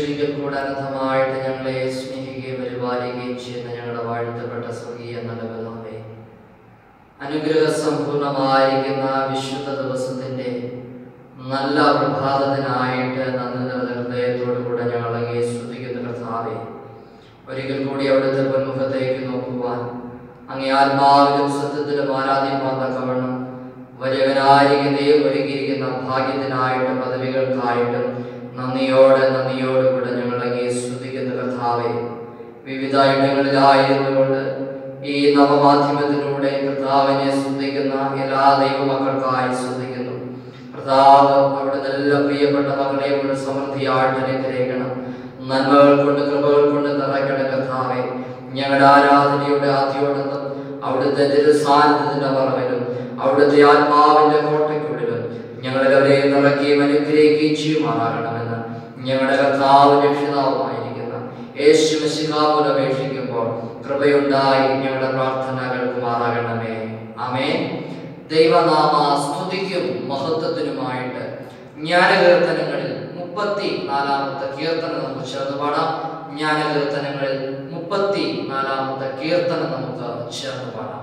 ഒരിക്കൽ കൂടെ അനന്തമായിട്ട് ഞങ്ങളെ സ്നേഹിക്കുകയും പരിപാലിക്കുകയും ചെയ്യുന്ന ഞങ്ങളുടെ വാഴ്ത്തപ്പെട്ട സ്വർഗീയ നല്ല പിതാവേ അനുഗ്രഹ സമ്പൂർണമായിരിക്കുന്ന വിശുദ്ധ ദിവസത്തിന്റെ നല്ല പ്രഭാതത്തിനായിട്ട് നന്ദി നിറഞ്ഞ ഹൃദയത്തോടു കൂടെ ഞങ്ങൾ അങ്ങേ സ്തുതിക്കുന്ന കർത്താവേ ഒരിക്കൽ കൂടി അവിടുത്തെ പൊന്മുഖത്തേക്ക് നോക്കുവാൻ അങ്ങേ ആത്മാവിലും സത്യത്തിലും ആരാധിപ്പാൻ തക്കവണ്ണം വലിയവനായിരിക്കുന്നതും ഒരുക്കിയിരിക്കുന്ന ഭാഗ്യത്തിനായിട്ടും പദവികൾക്കായിട്ടും നന്ദിയോടെ നന്ദിയോടെ കൂടെ ഞങ്ങൾ അങ്ങേ സ്തുതിക്കുന്ന കർത്താവെ വിവിധ ഇടങ്ങളിലായിരുന്നുകൊണ്ട് ഈ നവമാധ്യമത്തിലൂടെ കർത്താവിനെ സ്തുതിക്കുന്ന എല്ലാ ദൈവമക്കൾക്കായി സ്തുതിക്കുന്നു കർത്താവ് അവിടെ നല്ല പ്രിയപ്പെട്ട മക്കളെ കൊണ്ട് സമൃദ്ധിയായിട്ട് അനുഗ്രഹിക്കണം നന്മകൾ കൊണ്ട് കൃപകൾ കൊണ്ട് നിറയ്ക്കണം കർത്താവെ ഞങ്ങളുടെ ആരാധനയുടെ ആദ്യോടൊന്നും അവിടുത്തെ തിരുസാന്നിധ്യത്തിന്റെ മറവിലും അവിടുത്തെ ആത്മാവിന്റെ കോട്ടയ്ക്കുള്ളിലും ഞങ്ങളെവരെ നിറയ്ക്കുകയും അനുഗ്രഹിക്കുകയും ചെയ്യുമാറാകണമെന്ന് ഞങ്ങളുടെ കർത്താവ് രക്ഷിതാവുമായിരിക്കുന്ന യേശു മെസ്സിഹാമൂലം അപേക്ഷിക്കുമ്പോൾ കൃപയുണ്ടായി ഞങ്ങളുടെ പ്രാർത്ഥന കേൾക്കുമാറാകണമേ ആമേ ദൈവനാമ സ്തുതിക്കും മഹത്വത്തിനുമായിട്ട് ജ്ഞാനകീർത്തനങ്ങളിൽ മുപ്പത്തി നാലാമത്തെ കീർത്തനം നമുക്ക് ചേർന്ന് പാടാം ജ്ഞാനകീർത്തനങ്ങളിൽ മുപ്പത്തി നാലാമത്തെ കീർത്തനം നമുക്ക് ചേർന്ന് പാടാം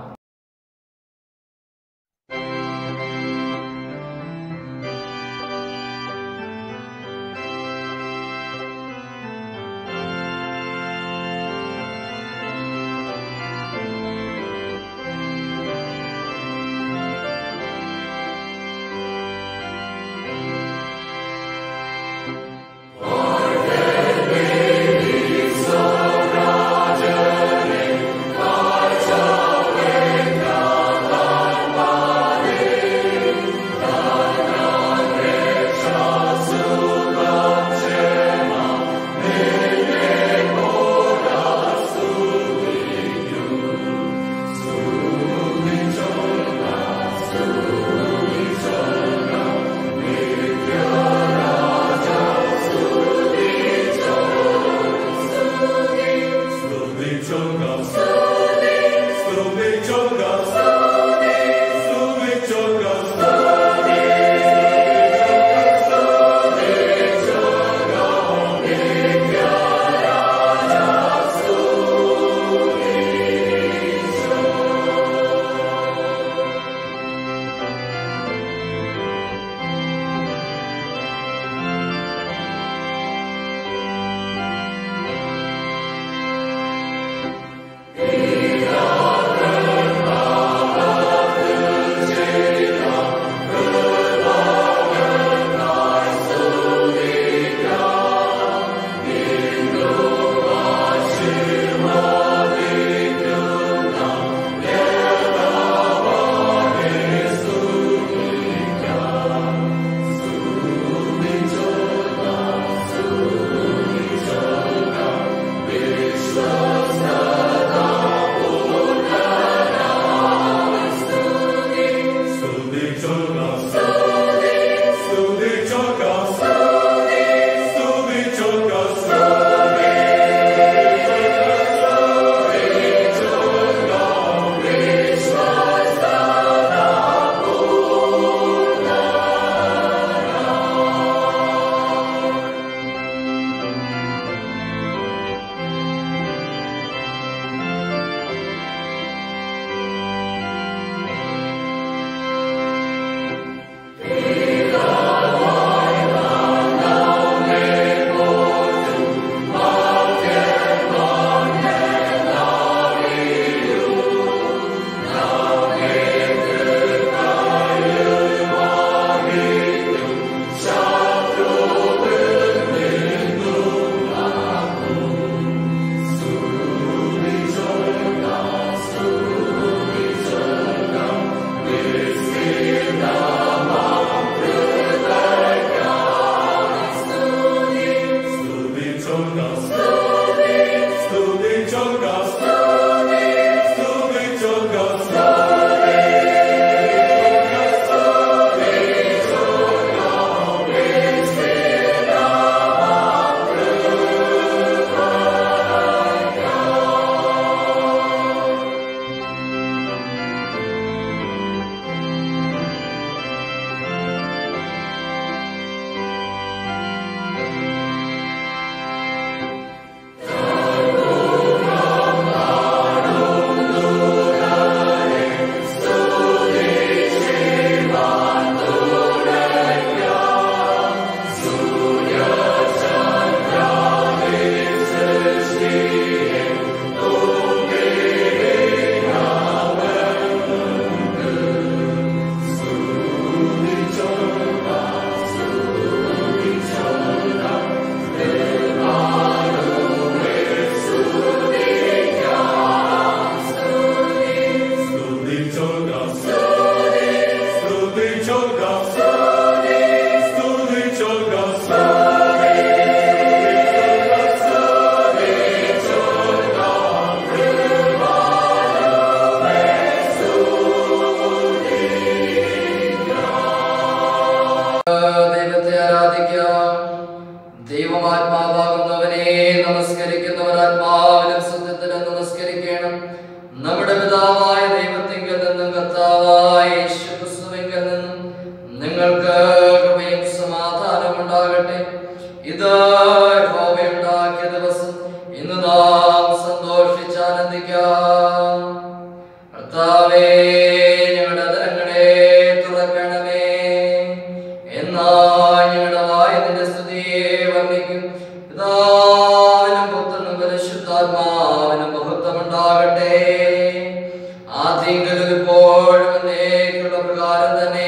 കർത്താവായ യേശു ക്രിസ്തുവിങ്കൽ നിന്നും നിങ്ങൾക്ക് കൃപയും സമാധാനം ഉണ്ടാകട്ടെ ഇത് യഹോവയുണ്ടാക്കിയ ദിവസം ഇന്ന് നാം സന്തോഷിച്ചാനന്ദിക്കാം കർത്താവേ ഞങ്ങളുടെ തരങ്ങളെ തുറക്കണമേ എന്നാ ഞങ്ങളുടെ വായ നിന്റെ സ്തുതിയെ വർണ്ണിക്കും പിതാവിനും പുത്രനും പരിശുദ്ധാത്മാവിനും മഹത്വമുണ്ടാകട്ടെ ആദ്യങ്ങളും ഇപ്പോഴും എന്നേക്കുള്ള പ്രകാരം തന്നെ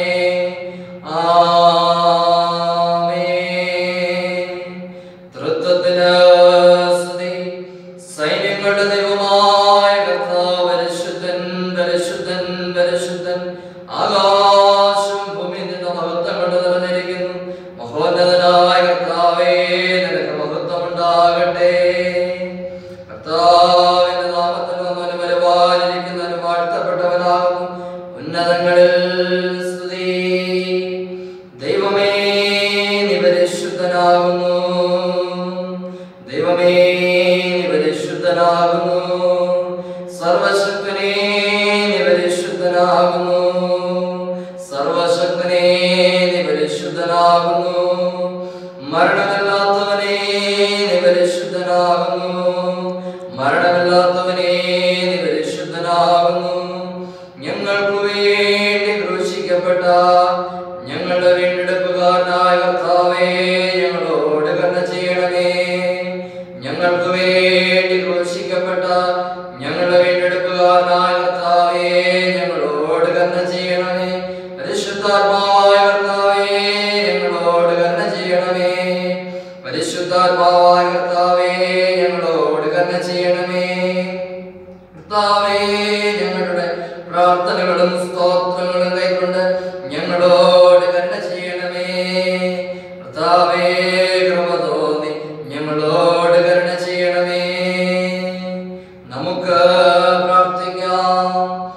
ആമേൻ. തൃത്വത്തിന് സ്തുതി. സൈന്യങ്ങളുടെ ദൈവമായ കർത്താവ് പരിശുദ്ധൻ പരിശുദ്ധൻ പരിശുദ്ധൻ ആകാശം ഭൂമി നിന്റെ മഹത്വം കൊണ്ട് നിറഞ്ഞിരിക്കുന്നു മഹോന്നതനായ കർത്താവേ നിനക്ക് മഹത്വമുണ്ടാകട്ടെ കർത്താവിന്റെ നാമത്തിൽ വന്നവന് വരുവാനിരിക്കുന്നവന് വാഴ്ത്തപ്പെട്ടവനാകുന്നു ഉന്നതങ്ങളിൽ സ്തുതി ദൈവമേ നീ പരിശുദ്ധനാകുന്നു ദൈവമേ നീ പരിശുദ്ധനാകുന്നു സർവശക്തനേ നീ പരിശുദ്ധനാകുന്നു സർവശക്തനേ നീ പരിശുദ്ധനാകുന്നു മരണമില്ലാത്തവനേ നീ പരിശുദ്ധനാകുന്നു മരണമില്ലാത്തവനേ നീ പരിശുദ്ധനാകുന്നു ഞങ്ങൾക്ക് വേണ്ടി ക്രൂശിക്കപ്പെട്ട ഞങ്ങളുടെ വീണ്ടെടുപ്പുകാരനായ കർത്താവേ ഞങ്ങളോട് കരുണ ചെയ്യണമേ ഞങ്ങൾക്ക് വേണ്ടി ക്രൂശിക്കപ്പെട്ട ഞങ്ങളുടെ വീണ്ടെടുപ്പുകാരനായ കർത്താവേ ഞങ്ങളോട് കരുണ ചെയ്യണമേ പരിശുദ്ധാത്മാവായ കർത്താവേ ഞങ്ങളോട് കരുണ ചെയ്യണമേ പരിശുദ്ധാത്മാവായ കർത്താവേ ഞങ്ങളോട് കരുണ ചെയ്യണമേ കർത്താവേ ഞങ്ങളുടെ പ്രാർത്ഥനകളും സ്തോത്രങ്ങളും കൈക്കൊണ്ട് ഞങ്ങളോട് കരുണ ചെയ്യണമേ കർത്താവേ കൃപ തോന്നി ഞങ്ങളോട് കരുണ ചെയ്യണമേ നമുക്ക് പ്രാർത്ഥിക്കാം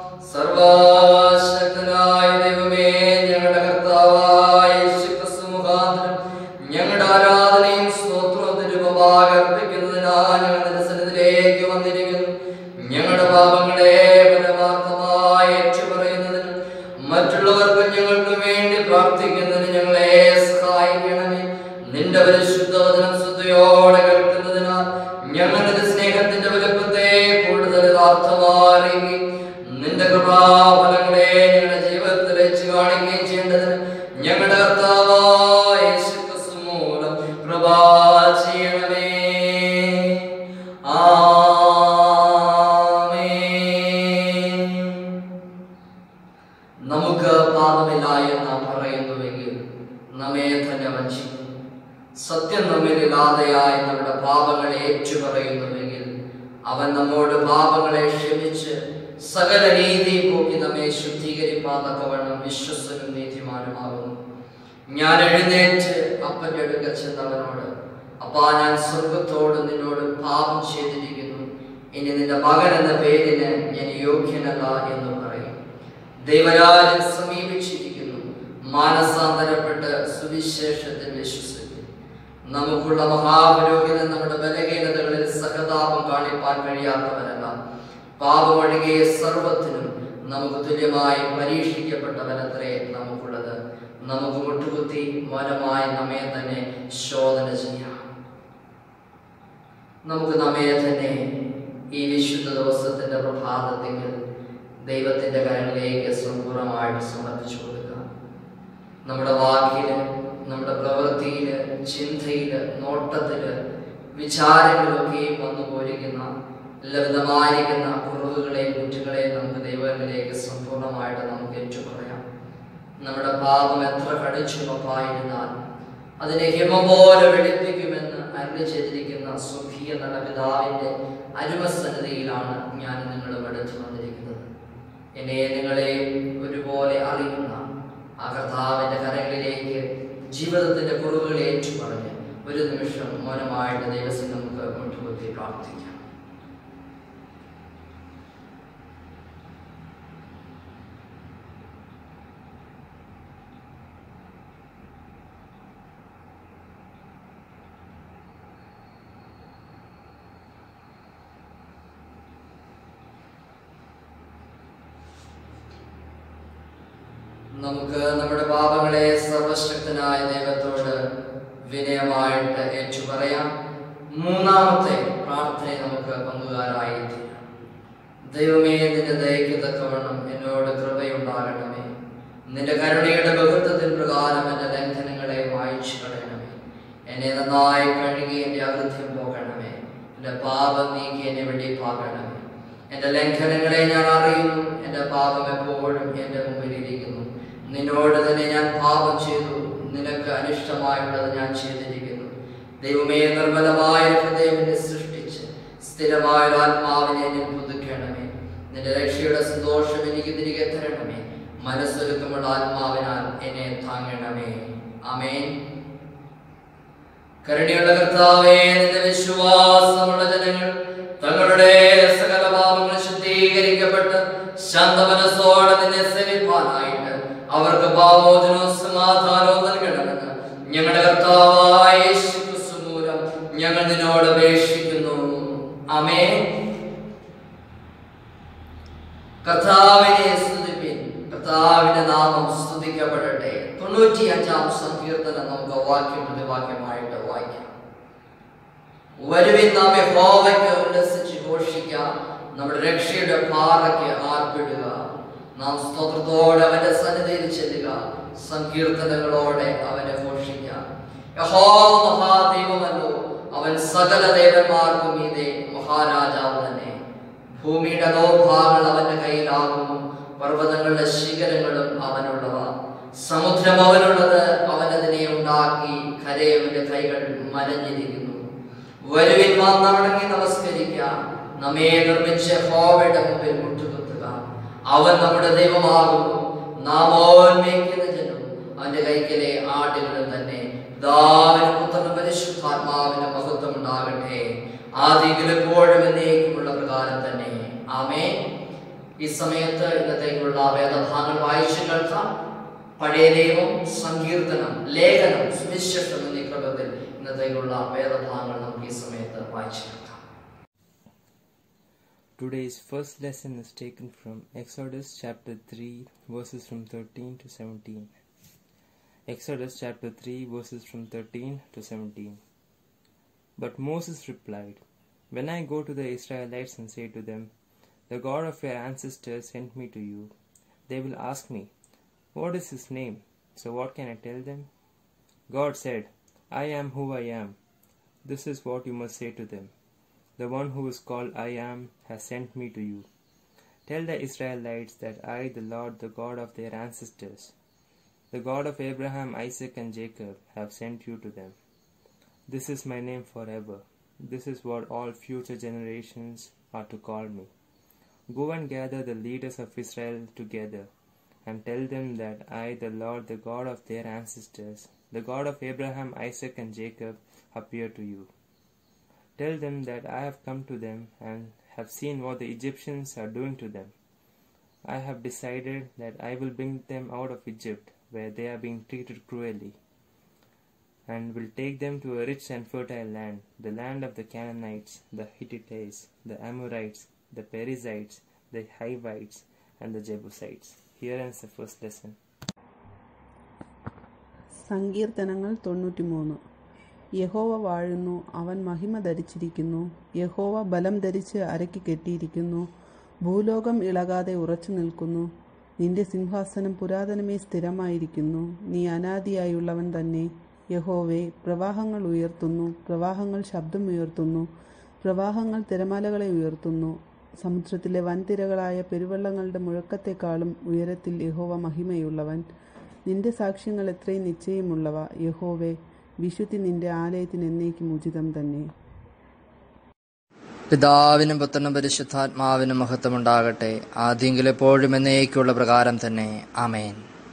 സർവശക്തനായ ദൈവമേ ഞങ്ങളുടെ കർത്താവായ യേശുക്രിസ്തു മുഖാന്തരം ഞങ്ങളുടെ ആരാധനയും സ്തോത്രവും തിരുപമായി അർപ്പിക്കുന്നതിനാ ഞങ്ങൾ നിന്റെ സന്നിധിയിലേക്ക് വന്നിരിക്കുന്നു ഞങ്ങളുടെ പാപങ്ങളെ പരമാർത്ഥമായി ഏറ്റുപറയുന്നതിനും മറ്റുള്ളവർക്ക് ഞങ്ങൾക്ക് വേണ്ടി പ്രാർത്ഥിക്കുന്നതിന് ഞങ്ങളെ സഹായിക്കണമേ നിന്റെ പരിശുദ്ധ വചനം ശ്രദ്ധയോടെ കേൾക്കുന്നതിനാൽ ഞങ്ങൾ നിന്റെ സ്നേഹത്തിന്റെ വലുപ്പത്തെ കൂടുതൽ യഥാർത്ഥമാറിയുകയും നിന്റെ കൃപാഫലങ്ങളെ ഞങ്ങളുടെ ജീവിതത്തിൽ വെച്ച് കാണിക്കുകയും ചെയ്യേണ്ടതിന് ഞങ്ങളുടെ കർത്താവായ യേശുക്രിസ്തു മൂലം കൃപാ ചെയ്യണമേ ആമേൻ നമുക്ക് പാപമില്ല എന്ന് പറയുന്നുവെങ്കിൽ നമ്മെ തന്നെ വഞ്ചിക്കുന്നു സത്യം നമ്മിലില്ലാതെയായി നമ്മുടെ പാപങ്ങളെ ഏറ്റുപറയുന്നുവെങ്കിൽ അവൻ നമ്മോട് പാപങ്ങളെ ക്ഷമിച്ച് സകല നീതി പോക്കി നമ്മെ ശുദ്ധീകരിപ്പാൻ തക്കവണ്ണം വിശ്വസനും നീതിമാനുമാകുന്നു ഞാൻ എഴുന്നേറ്റ് അപ്പന്റെ അടുക്കൽ ചെന്നവനോട് അപ്പാ ഞാൻ സ്വർഗത്തോട് നിന്നോട് പാപം ചെയ്തിരിക്കുന്നു ഇനി നിന്റെ മകൻ എന്ന പേരിന് ഞാൻ യോഗ്യനല്ല എന്ന് പറയും ദൈവരാജൻ സമീപിച്ചിരിക്കുന്നു മാനസാന്തരപ്പെട്ട് സുവിശേഷത്തിൽ വിശ്വസിക്കും നമുക്കുള്ള മഹാപുരോഹിതൻ നമ്മുടെ ബലഹീനതകളിൽ സഹതാപം കാണിപ്പാൻ കഴിയാത്തവനല്ല പാപമൊഴികെ സർവത്തിനും നമുക്ക് തുല്യമായി പരീക്ഷിക്കപ്പെട്ടവനത്രേ നമുക്കുള്ളത് നമുക്ക് മുട്ടുകുത്തി മൗനമായി നമ്മെ തന്നെ ശോധന ചെയ്യാം നമുക്ക് നമ്മെ തന്നെ ഈ വിശുദ്ധ ദിവസത്തിന്റെ പ്രഭാതത്തിൽ ദൈവത്തിന്റെ കരങ്ങളിലേക്ക് സമ്പൂർണ്ണമായിട്ട് സമർപ്പിച്ചു കൊടുക്കാം നമ്മുടെ വാക്കില് നമ്മുടെ പ്രവൃത്തിയില് ചിന്തയില് നോട്ടത്തില് വിചാരങ്ങളിലൊക്കെയും വന്നു പോരിക്കുന്ന ലളിതമായിരിക്കുന്ന കുറവുകളെയും കുറ്റങ്ങളെയും നമുക്ക് ദൈവങ്ങളിലേക്ക് സമ്പൂർണ്ണമായിട്ട് നമുക്ക് ഏറ്റുപറയാം നമ്മുടെ പാപം എത്ര കടിച്ചുമപ്പായിരുന്നാൽ അതിനെ ഹിമ പോലെ വെളുപ്പിക്കുമെന്ന് അരുളി ചെയ്തിരിക്കുന്ന സുഖിയ നല്ല പിതാവിന്റെ അരുമസന്നതിയിലാണ് ഞാൻ നിങ്ങളും എടുത്തു വന്നിരിക്കുന്നത് എന്നെ നിങ്ങളെ ഒരുപോലെ അറിയുന്ന ആ കർത്താവിന്റെ കരങ്ങളിലേക്ക് ജീവിതത്തിന്റെ കുറവുകൾ ഏറ്റുപറഞ്ഞ് ഒരു നിമിഷം മൗനമായിട്ട് ദൈവസം നമുക്ക് മുട്ടുകുത്തി പ്രാർത്ഥിക്കാം നമുക്ക് നമ്മുടെ പാപങ്ങളെ സർവശക്തനായ ദൈവത്തോട് വിനയമായിട്ട് ഏറ്റുപറയാം മൂന്നാമത്തെ പ്രാർത്ഥന നമുക്ക് പങ്കുകാരായി തീരാം ദൈവമേ നിന്റെ ദയയ്ക്ക് തക്കവണ്ണം എന്നോട് കൃപയുണ്ടാകണമേ നിന്റെ കരുണയുടെ ബഹുത്വത്തിൻ പ്രകാരം എൻ്റെ ലംഘനങ്ങളെ വായിച്ചു കളയണമേ എന്നെ നന്നായി കഴുകി എൻ്റെ അകൃത്യം പോകണമേ എൻ്റെ പാപം നീക്കി എന്നെ വെടിപ്പാക്കണമേ എൻ്റെ ലംഘനങ്ങളെ ഞാൻ അറിയുന്നു എൻ്റെ പാപം എപ്പോഴും എൻ്റെ മുമ്പിലിരിക്കുന്നു നിന്നോട് തന്നെ ഞാൻ പാപം ചെയ്തു നിനക്ക് അനിഷ്ടമായുള്ളത് ഞാൻ ചെയ്തിരിക്കുന്നു ദൈവമേ നിർമ്മലമായ ഒരു ഹൃദയം എന്നെ സൃഷ്ടിച്ച് സ്ഥിരമായ ഒരു ആത്മാവിനെ എന്നെ പുതുക്കണമേ നിന്റെ രക്ഷയുടെ സന്തോഷം എനിക്ക് തിരികെ തരണമേ മനസ്സൊരുക്കമുള്ള ആത്മാവിനാൽ എന്നെ താങ്ങണമേ ആമേൻ കരുണയുള്ള കർത്താവേ നിന്റെ വിശ്വാസമുള്ള ജനങ്ങൾ തങ്ങളുടെ സകല പാപങ്ങൾ ശുദ്ധീകരിക്കപ്പെട്ട് ശാന്തമനസ്സോടെ നിന്നെ സേവിപ്പാനായിട്ട് അവർക്ക് പാമോചനവും സമാധാനവും നൽകണമെന്ന് ഞങ്ങളുടെ കർത്താവായ യേശു ക്രിസ്തു മൂലം ഞങ്ങൾ നിന്നോട് അപേക്ഷിക്കുന്നു ആമേ കർത്താവിനെ സ്തുതിപ്പിൻ കർത്താവിന്റെ നാമം സ്തുതിക്കപ്പെടട്ടെ തൊണ്ണൂറ്റി അഞ്ചാം സങ്കീർത്തനം നമുക്ക് വാക്യം പ്രതിവാക്യമായിട്ട് വായിക്കാം വരുവിൻ നാം യഹോവയ്ക്ക് ഉല്ലസിച്ച് ഘോഷിക്കാം നമ്മുടെ രക്ഷയുടെ പാറയ്ക്ക് ആർപ്പിടുക നാം സ്തോത്രത്തോടെ അവന്റെ സന്നിധിയിൽ ചെല്ലുക സങ്കീർത്തനങ്ങളോടെ അവനെ ഘോഷിക്കാം യഹോവ മഹാദൈവമല്ലോ അവൻ സകല ദേവന്മാർക്കും ഇതേ മഹാരാജാവ് തന്നെ ഭൂമിയുടെ അധോഭാഗങ്ങൾ അവന്റെ കയ്യിലാകുന്നു പർവ്വതങ്ങളുടെ ശിഖരങ്ങളും അവനുള്ളവ സമുദ്രം അവനുള്ളത് അവൻ അതിനെ ഉണ്ടാക്കി കരയവന്റെ കൈകൾ മലഞ്ഞിരിക്കുന്നു വരുവിൻ വന്നവണങ്ങി നമസ്കരിക്കാം നമ്മെ നിർമ്മിച്ച ഹോവയുടെ മുമ്പിൽ മുട്ടുകുത്തുക അവൻ നമ്മുടെ ദൈവമാകുന്നു നാം ഓർമ്മിക്കുന്ന ജനം അവന്റെ കൈക്കലെ ആടുകളും തന്നെ പിതാവിനും പുത്രനും പരിശുദ്ധാത്മാവിന് മഹത്വം ഉണ്ടാകട്ടെ ആദ്യത്തിൽ എപ്പോഴും എന്നേക്കുമുള്ള പ്രകാരം തന്നെ ആമേ ഈ സമയത്ത് ഇന്നത്തേക്കുള്ള വേദഭാഗങ്ങൾ വായിച്ചു കേൾക്കാം പഴയ ദൈവം സങ്കീർത്തനം ലേഖനം സുവിശേഷം എന്നീ ക്രമത്തിൽ ഇന്നത്തേക്കുള്ള വേദഭാഗങ്ങൾ നമുക്ക് ഈ സമയത്ത് വായിച്ചു കേൾക്കാം Today's first lesson is taken from Exodus chapter 3, verses from 13 to 17. Exodus chapter 3, verses from 13 to 17. But Moses replied, When I go to the Israelites and say to them, The God of your ancestors sent me to you, they will ask me, What is his name? So what can I tell them? God said, I am who I am. This is what you must say to them. The one who is called I am has sent me to you. Tell the Israelites that I, the Lord, the God of their ancestors, the God of Abraham, Isaac, and Jacob, have sent you to them. This is my name forever. This is what all future generations are to call me. Go and gather the leaders of Israel together and tell them that I, the Lord, the God of their ancestors, the God of Abraham, Isaac, and Jacob, appear to you. Tell them that I have come to them and have seen what the Egyptians are doing to them. I have decided that I will bring them out of Egypt, where they are being treated cruelly, and will take them to a rich and fertile land, the land of the Canaanites, the Hittites, the Amorites, the Perizzites, the Hivites, and the Jebusites. Here ends the first lesson. സങ്കീർത്തനങ്ങൾ തൊണ്ണൂറ്റിമൂന്ന് യഹോവ വാഴുന്നു അവൻ മഹിമ ധരിച്ചിരിക്കുന്നു യഹോവ ബലം ധരിച്ച് അരക്കി കെട്ടിയിരിക്കുന്നു ഭൂലോകം ഇളകാതെ ഉറച്ചു നിൽക്കുന്നു നിന്റെ സിംഹാസനം പുരാതനമേ സ്ഥിരമായിരിക്കുന്നു നീ അനാദിയായുള്ളവൻ തന്നെ യഹോവേ പ്രവാഹങ്ങൾ ഉയർത്തുന്നു പ്രവാഹങ്ങൾ ശബ്ദമുയർത്തുന്നു പ്രവാഹങ്ങൾ തിരമാലകളെ ഉയർത്തുന്നു സമുദ്രത്തിലെ വൻതിരകളായ പെരുവെള്ളങ്ങളുടെ മുഴക്കത്തെക്കാളും ഉയരത്തിൽ യഹോവ മഹിമയുള്ളവൻ നിന്റെ സാക്ഷ്യങ്ങൾ എത്രയും നിശ്ചയമുള്ളവ യഹോവേ വിശുദ്ധി നിന്റെ ആലയത്തിന് എന്നേക്കും ഉചിതം തന്നെ പിതാവിനും പുത്രനും പരിശുദ്ധാത്മാവിനും മഹത്വം ഉണ്ടാകട്ടെ ആദ്യെങ്കിലും എപ്പോഴും എന്നേക്കുള്ള പ്രകാരം തന്നെ ആമേൻ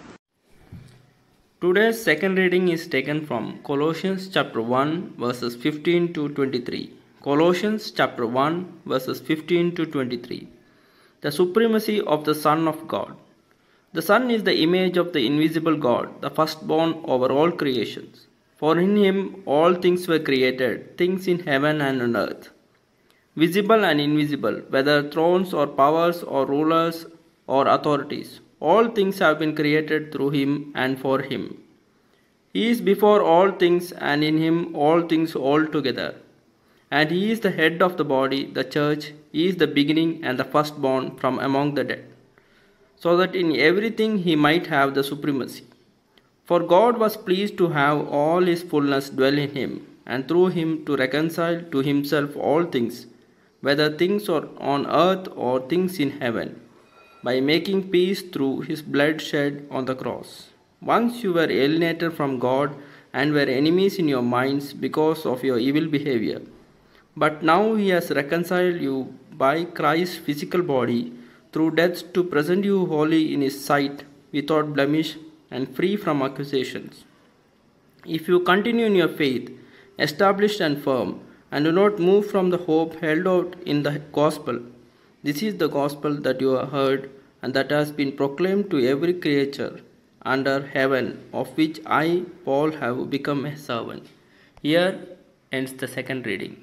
Today's second reading is taken from Colossians chapter 1 verses 15 to 23. Colossians chapter 1 verses 15 to 23. The supremacy of the Son of God. The Son is the image of the invisible God, the firstborn over all creations. For in him all things were created, things in heaven and on earth, visible and invisible, whether thrones or powers or rulers or authorities. all things have been created through him and for him. He is before all things, and in him all things altogether. And he is the head of the body, the church. He is the beginning and the firstborn from among the dead, so that in everything he might have the supremacy. For God was pleased to have all his fullness dwell in him, and through him to reconcile to himself all things, whether things are on earth or things in heaven, by making peace through his blood shed on the cross. Once you were alienated from God and were enemies in your minds because of your evil behavior. But now he has reconciled you by Christ's physical body through death to present you holy in his sight, without blemish and free from accusations. If you continue in your faith, established and firm, and do not move from the hope held out in the gospel, this is the gospel that you have heard and that has been proclaimed to every creature under heaven, of which I, Paul, have become a servant. Here ends the second reading.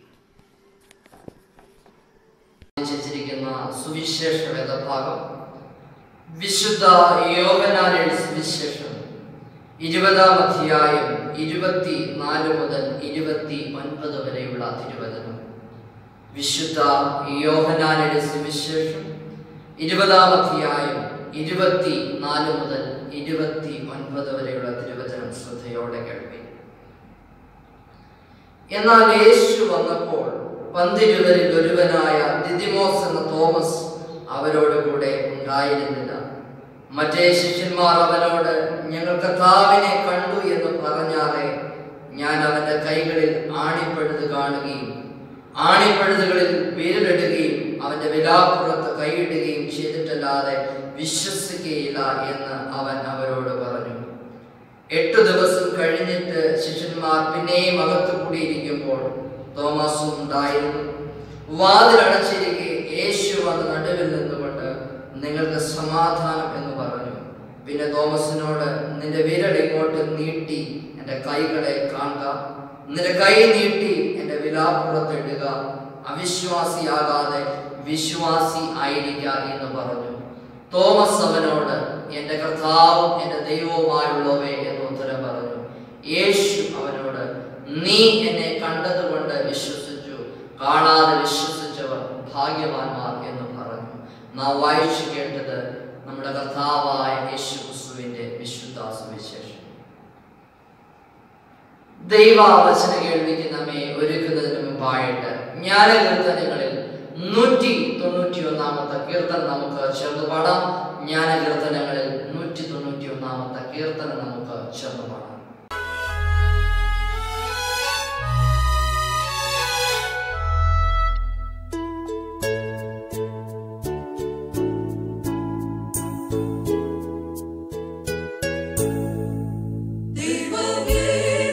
രചിച്ചിരിക്കുന്ന സുവിശേഷ വേദഭാഗം വിശുദ്ധ യോവനാരുടെ സുവിശേഷം ഇരുപതാം അധ്യായം ഇരുപത്തി നാല് മുതൽ ഇരുപത്തി ഒൻപത് വരെയുള്ള തിരുവചനം വിശുദ്ധ യോഹനാരുടെ സുവിശേഷം ഇരുപതാം അധ്യായം ഇരുപത്തി നാല് മുതൽ ഇരുപത്തി ഒൻപത് വരെയുള്ള തിരുവചനം ശ്രദ്ധയോടെ കേൾപ്പി എന്നാൽ യേശു വന്നപ്പോൾ പന്തിരുവരിൽ ഒരുവനായ ദിദിമോസ് എന്ന തോമസ് അവരോട് കൂടെ ഉണ്ടായിരുന്നില്ല മറ്റേ ശിഷ്യന്മാർ അവനോട് ഞങ്ങൾ കർത്താവിനെ കണ്ടു എന്ന് പറഞ്ഞാറേ ഞാൻ അവന്റെ കൈകളിൽ ആണിപ്പഴുത് കാണുകയും ആണിപ്പഴുതുകളിൽ വിരലിടുകയും അവന്റെ വിലാപ്പുറത്ത് കൈയിടുകയും ചെയ്തിട്ടല്ലാതെ വിശ്വസിക്കുകയില്ല എന്ന് അവൻ അവരോട് പറഞ്ഞു എട്ടു ദിവസം കഴിഞ്ഞിട്ട് ശിഷ്യന്മാർ പിന്നെയും അകത്തു കൂടിയിരിക്കുമ്പോൾ തോമസും ഉണ്ടായിരുന്നു വാതിലടച്ചിരിക്കെ യേശു വന്ന് നടുവിൽ നിന്നുകൊണ്ട് നിങ്ങൾക്ക് സമാധാനം എന്ന് പറഞ്ഞു പിന്നെ തോമസിനോട് നിന്റെ വിരൽ ഇങ്ങോട്ട് നീട്ടി എൻ്റെ കൈകളെ കാണുക നിന്റെ കൈ നീട്ടി എൻ്റെ വിലാപ്പുറത്ത് ഇടുക അവിശ്വാസിയാകാതെ വിശ്വാസി ആയിരിക്ക എന്ന് പറഞ്ഞു തോമസ് അവനോട് എൻ്റെ കർത്താവും എൻ്റെ ദൈവവുമായുള്ളവേ എന്ന് ഉത്തരം പറഞ്ഞു യേശു അവനോട് നീ എന്നെ കണ്ടതുകൊണ്ട് വിശ്വസിച്ചു കാണാതെ വിശ്വസിച്ചവർ ഭാഗ്യവാന്മാർ എന്ന് പറഞ്ഞു നാം വായിച്ചു കേട്ടത് നമ്മുടെ കർത്താവായ യേശു ക്രിസ്തുവിന്റെ വിശുദ്ധ സുവിശേഷം ദൈവാവചന കേൾവിക്ക് നമ്മെ ഒരുക്കുന്നതിന് മുമ്പായിട്ട് ജ്ഞാനകീർത്തനങ്ങളിൽ നൂറ്റി തൊണ്ണൂറ്റി ഒന്നാമത്തെ കീർത്തനം നമുക്ക് ചേർന്ന് പാടാം ജ്ഞാനകീർത്തനങ്ങളിൽ നൂറ്റി തൊണ്ണൂറ്റി ഒന്നാമത്തെ കീർത്തനം നമുക്ക് ചേർന്ന് പാടാം ദൈവമേ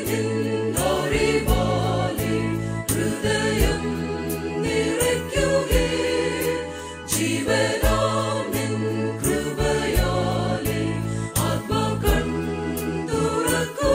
നിന്നറിവാലെ ഹൃദയം നിറയ്ക്കുകേ ജീവനാം നിൻ കൃപയാലെ ആത്മ കണ്ടുറക്കുക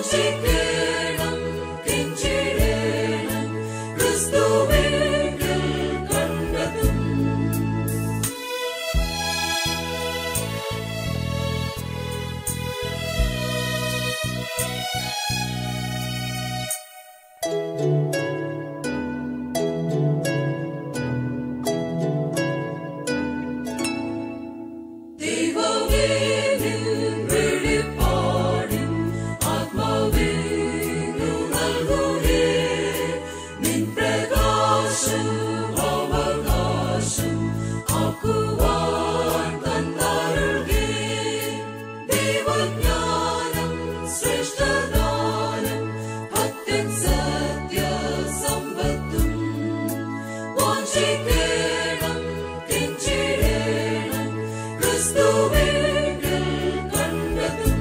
വാഞ്ചിക്കേണം കെഞ്ചിടേണം ക്രിസ്തുവിങ്കൽ കണ്ടെത്തും ദൈവമേനിൽ വെളിപ്പാടിൻ ആത്മാവിനു നൽകുകേ നിൻ പ്രകാശം അവകാശം ആക്കുവാൻ തന്നരുൾകേ ദൈവജ്ഞാനം ശ്രേഷ്ഠദാനം ഭക്തൻ സത്യസമ്പത്തും വാഞ്ചിക്കേണം കെഞ്ചിടേണം ക്രിസ്തുവിങ്കൽ കണ്ടെത്തും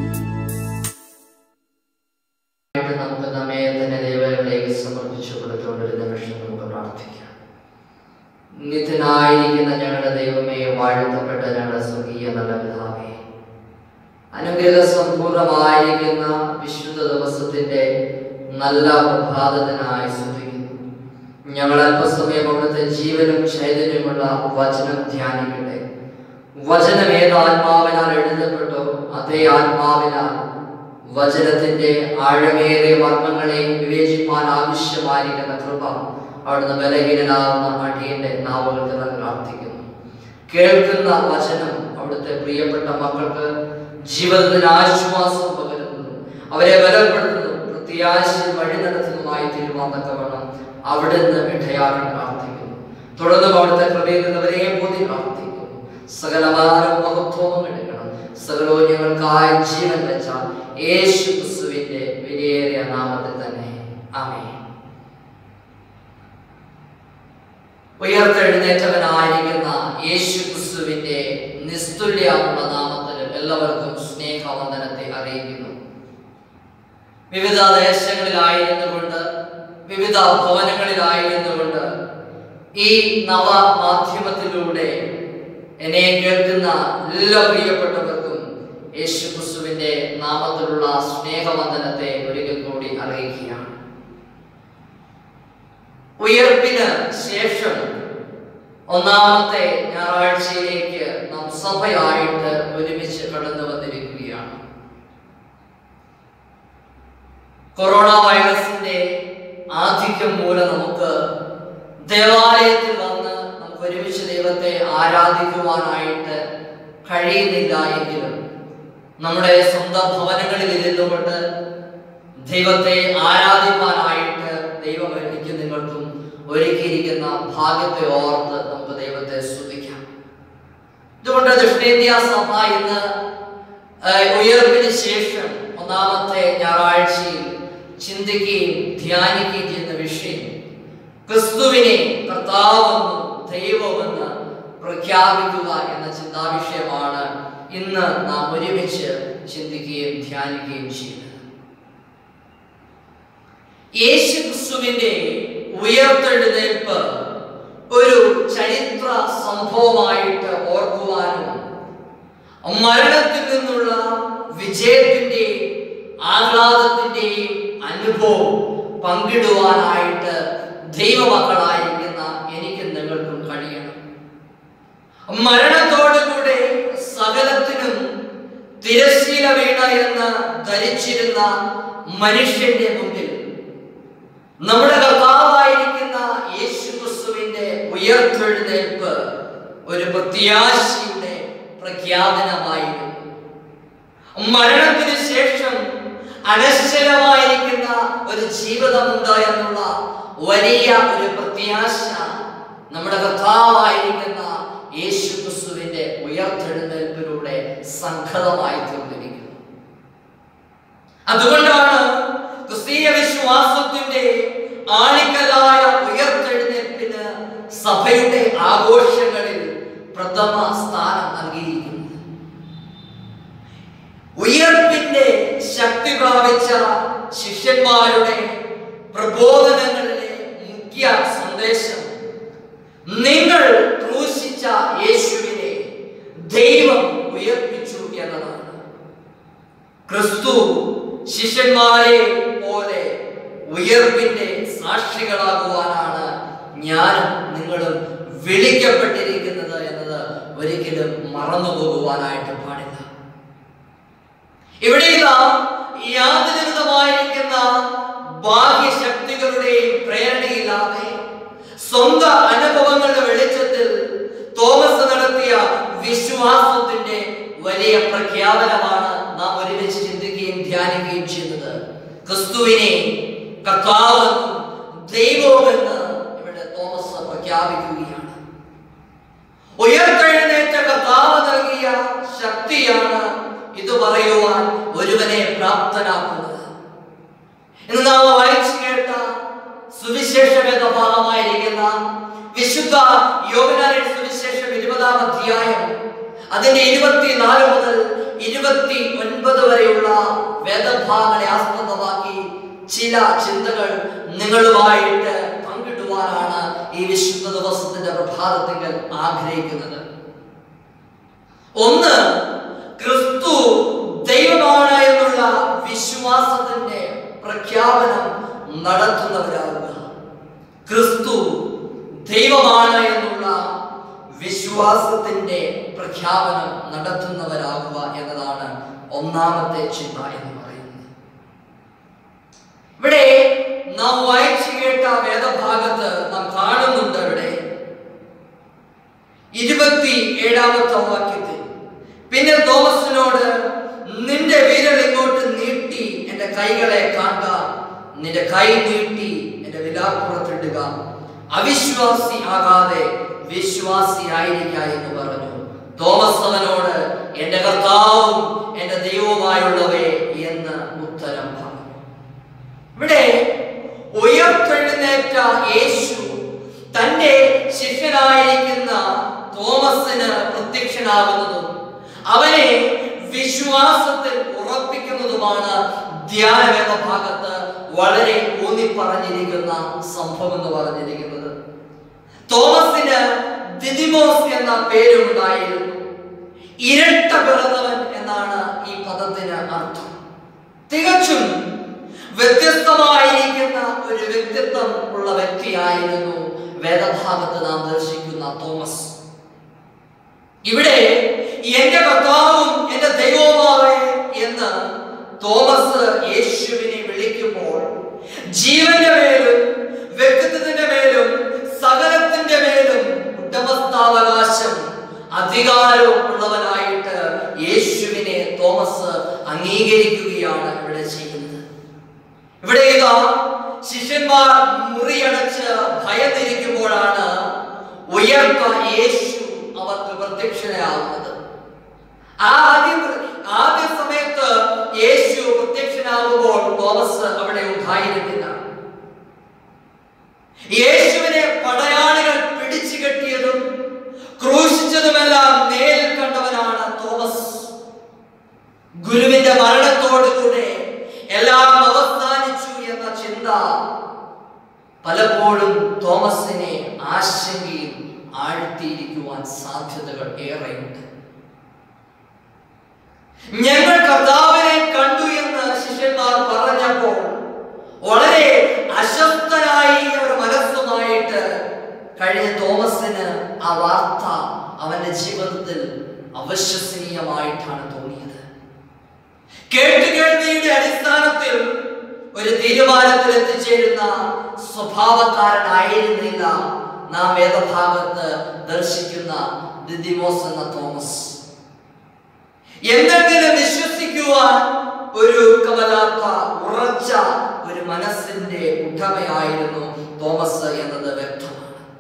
ആയിട്ട് നമുക്ക് നമ്മെ തന്നെ ദൈവങ്ങളിലേക്ക് സമർപ്പിച്ചു കൊടുത്തുകൊണ്ട് ഒരു നിമിഷം നമുക്ക് പ്രാർത്ഥിക്കാം നിത്യനായിരിക്കുന്ന ഞങ്ങളുടെ ദൈവമേ വാഴ്ത്തപ്പെട്ട ഞങ്ങളുടെ സ്വർഗീയ നല്ല പിതാവേ അനുഗ്രഹ സമ്പൂർണമായിരിക്കുന്ന വിശുദ്ധ ദിവസത്തിന്റെ നല്ല പ്രഭാതത്തിനായി ശ്രദ്ധിക്കുന്നു ഞങ്ങൾ അല്പസമയം അവിടുത്തെ ജീവനും ചൈതന്യമുള്ള വചനം ധ്യാനിക്കട്ടെ വചനം ഏത് ആത്മാവിനാൽ എഴുതപ്പെട്ടോ അതേ ആത്മാവിനാൽ വചനത്തിന്റെ ആഴമേറിയ മർമ്മങ്ങളെ വിവേചിപ്പാൻ ആവശ്യമായിരിക്കുന്ന കൃപ അവിടുന്ന് ബലഹീനനാവുന്ന അടിയന്റെ നാവുകൾക്ക് ഞാൻ പ്രാർത്ഥിക്കുന്നു കേൾക്കുന്ന വചനം അവിടുത്തെ പ്രിയപ്പെട്ട മക്കൾക്ക് ജീവിതത്തിന് ആശ്വാസം പകരുന്നു അവരെ ബലപ്പെടുത്തുന്നു പ്രത്യാശയിൽ വഴി നടത്തുന്നതുമായി തീരുമാനം തക്കവണ്ണം അവിടുന്ന് ഇടയാക്കാൻ പ്രാർത്ഥിക്കുന്നു തുടർന്നും അവിടുത്തെ കൃപയിൽ നിന്നവരെയും പൊതി പ്രാർത്ഥിക്കുന്നു സകലമാനവും മഹത്വവും എടുക്കണം സകലോന്യങ്ങൾക്കായി ജീവൻ വെച്ച യേശു ക്രിസ്തുവിന്റെ വിലയേറിയ നാമത്തിൽ തന്നെ ആമേ ഉയർത്തെഴുന്നേറ്റവനായിരിക്കുന്ന യേശു ക്രിസ്തുവിന്റെ നിസ്തുല്യമുള്ള നാമത്തിലും എല്ലാവർക്കും സ്നേഹവന്ദനത്തെ അറിയിക്കുന്നു വിവിധ ദേശങ്ങളിലായിരുന്നുകൊണ്ട് വിവിധ ഭവനങ്ങളിലായിരുന്നുകൊണ്ട് ഈ നവ മാധ്യമത്തിലൂടെ എന്നെ കേൾക്കുന്ന എല്ലാ പ്രിയപ്പെട്ടവർക്കും യേശു ക്രിസ്തുവിന്റെ നാമത്തിലുള്ള സ്നേഹവന്ദനത്തെ ഒരിക്കൽ കൂടി അറിയിക്കുകയാണ് ഉയർപ്പിന് ശേഷം ഒന്നാമത്തെ ഞായറാഴ്ചയിലേക്ക് നാം സഭയായിട്ട് ഒരുമിച്ച് കടന്നു വന്നിരിക്കുകയാണ് കൊറോണ വൈറസിന്റെ ആധിക്യം മൂലം നമുക്ക് ദേവാലയത്തിൽ വന്ന് നമുക്ക് ഒരുമിച്ച് ദൈവത്തെ ആരാധിക്കുവാനായിട്ട് കഴിയുന്നില്ല എങ്കിലും നമ്മുടെ സ്വന്തം ഭവനങ്ങളിൽ ഇരുന്നുകൊണ്ട് ദൈവത്തെ ആരാധിക്കാനായിട്ട് ദൈവം എനിക്ക് നിങ്ങൾക്കും ഒരുക്കിയിരിക്കുന്ന ഭാഗ്യത്തെ ഓർത്ത് നമുക്ക് ദൈവത്തെ സ്തുതിക്കാം ഇതുകൊണ്ട് ദക്ഷിണേന്ത്യ സഭ ഇന്ന് ഏഹ്, ഉയർപ്പിന് ശേഷം ഒന്നാമത്തെ ഞായറാഴ്ചയിൽ ചിന്തിക്കുകയും ധ്യാനിക്കുകയും ചെയ്യുന്ന വിഷയം ക്രിസ്തുവിനെ കർത്താവെന്നും ദൈവമെന്ന് പ്രഖ്യാപിക്കുക എന്ന ചിന്താവിഷയമാണ് ഇന്ന് നാം ഒരുമിച്ച് ചിന്തിക്കുകയും ധ്യാനിക്കുകയും ചെയ്യുന്നത് യേശു ക്രിസ്തുവിന്റെ ഉയർത്തെഴുന്നേൽപ്പ് ഒരു ചരിത്ര സംഭവമായിട്ട് ഓർക്കുവാനും മരണത്തിൽ നിന്നുള്ള വിജയത്തിന്റെയും ആഹ്ലാദത്തിന്റെയും അനുഭവം പങ്കിടുവാനായിട്ട് ദൈവമക്കളായിരിക്കുന്ന എനിക്കും നിങ്ങൾക്കും കഴിയണം മരണത്തോടുകൂടെ സകലത്തിനും തിരശീല വീണ എന്ന് ധരിച്ചിരുന്ന മനുഷ്യന്റെ മുമ്പിൽ നമ്മുടെ കർത്താവായിരിക്കുന്ന യേശു ക്രിസ്തുവിന്റെ ഉയർത്തെഴുന്നേൽപ്പ് ഒരു പ്രത്യാശയുടെ പ്രഖ്യാപനമായിരുന്നു മരണത്തിന് ശേഷം അനശ്വരമായിരിക്കുന്ന ഒരു ജീവിതമുണ്ട് എന്നുള്ള വലിയ ഒരു പ്രത്യാശ നമ്മുടെ കർത്താവായിരിക്കുന്ന യേശു ക്രിസ്തുവിന്റെ ഉയർത്തെഴുന്നേൽപ്പിലൂടെ സംഘതമായി തീർന്നിരിക്കുന്നു അതുകൊണ്ടാണ് ക്രിസ്തീയ വിശ്വാസത്തിന്റെ ആണിക്കലായ ഉയർത്തെഴുന്നേൽപ്പിന് സഭയുടെ ആഘോഷങ്ങളിൽ പ്രഥമ സ്ഥാനം നൽകിയിരിക്കുന്നത് ഉയർപ്പിന്റെ ശക്തി പ്രാപിച്ച ശിഷ്യന്മാരുടെ പ്രബോധനങ്ങളിലെ മുഖ്യ സന്ദേശം നിങ്ങൾ ക്രൂശിച്ച യേശുവിനെ ദൈവം ഉയർപ്പിച്ചു എന്നതാണ് ക്രിസ്തു ശിഷ്യന്മാരെ പോലെ ഉയർപ്പിന്റെ സാക്ഷികളാകുവാനാണ് ഞാനും നിങ്ങളും വിളിക്കപ്പെട്ടിരിക്കുന്നത് എന്നത് ഒരിക്കലും മറന്നു പോകുവാനായിട്ട് പാടില്ല ഇവിടെ ഇതാ യാതൊരുവിധമായിരിക്കുന്ന ബാഹ്യശക്തികളുടെയും പ്രേരണയില്ലാതെ സ്വന്തം അനുഭവങ്ങളുടെ വെളിച്ചത്തിൽ തോമസ് നടത്തിയ വിശ്വാസത്തിന്റെ വലിയ പ്രഖ്യാപനമാണ് നാം ഒരുമിച്ച് ചിന്തിക്കുകയും ധ്യാനിക്കുകയും ചെയ്യുന്നത് ക്രിസ്തുവിനെ കർത്താവെന്നും ദൈവവുമെന്ന് ഇവിടെ തോമസ് പ്രഖ്യാപിക്കുകയാണ് ഉയർത്തെഴുന്നേറ്റ കർത്താവ് നൽകിയ ശക്തിയാണ് ഇത് പറയുവാൻ ഒരുവനെ പ്രാപ്തനാക്കുന്നത് ഇന്ന് നാം വായിച്ചു കേട്ട സുവിശേഷം എന്ന ഭാഗമായിരിക്കുന്ന വിശുദ്ധ യോഗനാരുടെ സുവിശേഷം ഇരുപതാം അധ്യായം അതിന്റെ ഇരുപത്തിനാല് മുതൽ ഇരുപത്തി ഒൻപത് വരെയുള്ള വേദഭാഗങ്ങളെ ആസ്പദമാക്കി ചില ചിന്തകൾ നിങ്ങളുമായിട്ട് പങ്കിടുവാനാണ് ഈ വിശുദ്ധ ദിവസത്തിന്റെ പ്രഭാതത്തിൽ ആഗ്രഹിക്കുന്നത് ഒന്ന് ക്രിസ്തു ദൈവമാണ് എന്നുള്ള വിശ്വാസത്തിന്റെ പ്രഖ്യാപനം നടത്തുന്നവരാകുക ക്രിസ്തു ദൈവമാണ് എന്നുള്ള വിശ്വാസത്തിന്റെ പ്രഖ്യാപനം നടത്തുന്നവരാകുക എന്നതാണ് ഒന്നാമത്തെ ചിന്ത എന്ന് പറയുന്നത് ഇവിടെ നാം വായിച്ചു കേട്ട വേദഭാഗത്ത് നാം കാണുന്നുണ്ട് ഇവിടെ ഇരുപത്തി ഏഴാമത്തെ വാക്യത്തിൽ പിന്നെ തോമസിനോട് നിന്റെ വിരൽ ഇങ്ങോട്ട് നീട്ടി എന്റെ കൈകളെ കാണുക നിന്റെ കൈ നീട്ടി എന്റെ വിലാപ്പുറത്തിടുക അവിശ്വാസി ആകാതെ വിശ്വാസിയായിരിക്ക എന്ന് പറഞ്ഞു തോമസ് അവനോട് എന്റെ കർത്താവും എന്റെ ദൈവവുമായുള്ളവേ എന്ന് ഉത്തരം പറഞ്ഞു ഇവിടെ ഉയർത്തെഴുന്നേറ്റ യേശു തന്റെ ശിഷ്യനായിരിക്കുന്ന തോമസിന് പ്രത്യക്ഷനാകുന്നതും അവനെ വിശ്വാസത്തിൽ ഉറപ്പിക്കുന്നതുമാണ് ധ്യാനം എന്ന ഭാഗത്ത് വളരെ ഊന്നി പറഞ്ഞിരിക്കുന്ന സംഭവം എന്ന് പറഞ്ഞിരിക്കുന്നത് തോമസിന് ദിദിമോസ് എന്ന പേരുണ്ടായിരുന്നു ഇരട്ട പിറന്നവൻ എന്നാണ് ഈ പദത്തിന് അർത്ഥം തികച്ചും വ്യത്യസ്തമായിരിക്കുന്ന ഒരു വ്യക്തിത്വം ഉള്ള വ്യക്തിയായിരുന്നു വേദഭാഗത്ത് നാം ദർശിക്കുന്ന തോമസ് ഇവിടെ എന്റെ കർത്താവും എന്റെ ദൈവവുമാവേ എന്ന് തോമസ് യേശുവിനെ വിളിക്കുമ്പോൾ ജീവന്റെ മേലും വ്യക്തിത്വത്തിന്റെ മേലും സകലത്തിന്റെ മേലും ഉടമസ്ഥാവകാശം അധികാരവും ഉള്ളവനായിട്ട് യേശുവിനെ തോമസ് അംഗീകരിക്കുകയാണ് ഇവിടെ ചെയ്യുന്നത് ഇവിടെ ഇതാ ശിഷ്യന്മാർ മുറിയടച്ച് ഭയന്നിരിക്കുമ്പോഴാണ് ഉയർത്ത യേശു അവർക്ക് പ്രത്യക്ഷനാകുന്നത് ആ ആദ്യം ആദ്യ സമയത്ത് യേശു പ്രത്യക്ഷനാകുമ്പോൾ തോമസ് അവിടെ ഉണ്ടായിരുന്നില്ല യേശുവിനെ പടയാളികൾ പിടിച്ചു കെട്ടിയതും ക്രൂശിച്ചതുമെല്ലാം നേരിൽ കണ്ടവനാണ് തോമസ് ഗുരുവിന്റെ മരണത്തോടുകൂടെ എല്ലാം അവസാനിച്ചു എന്ന ചിന്ത പലപ്പോഴും തോമസിനെ ആശങ്കയിൽ ആഴ്ത്തിയിരിക്കുവാൻ സാധ്യതകൾ ഏറെയുണ്ട് ഞങ്ങൾ കർത്താവിനെ കണ്ടു എന്ന് ശിഷ്യന്മാർ പറഞ്ഞപ്പോൾ വളരെ അശക്തനായി അവർ മനസ്സുമായിട്ട് കഴിഞ്ഞ തോമസിന് ആ വാർത്ത അവന്റെ ജീവിതത്തിൽ അവിശ്വസനീയമായിട്ടാണ് തോന്നിയത് കേട്ടുകേൾവിയുടെ അടിസ്ഥാനത്തിൽ ഒരു തീരുമാനത്തിൽ എത്തിച്ചേരുന്ന സ്വഭാവക്കാരനായിരുന്നില്ല നാം വേദഭാഗത്ത് ദർശിക്കുന്ന ദിദിമോസ് എന്ന തോമസ് എന്തെങ്കിലും വിശ്വസിക്കുവാൻ ഒരു കമലാത്ത ഉറച്ച ഒരു മനസ്സിന്റെ ഉടമയായിരുന്നു തോമസ് എന്നത് വ്യക്തമാണ്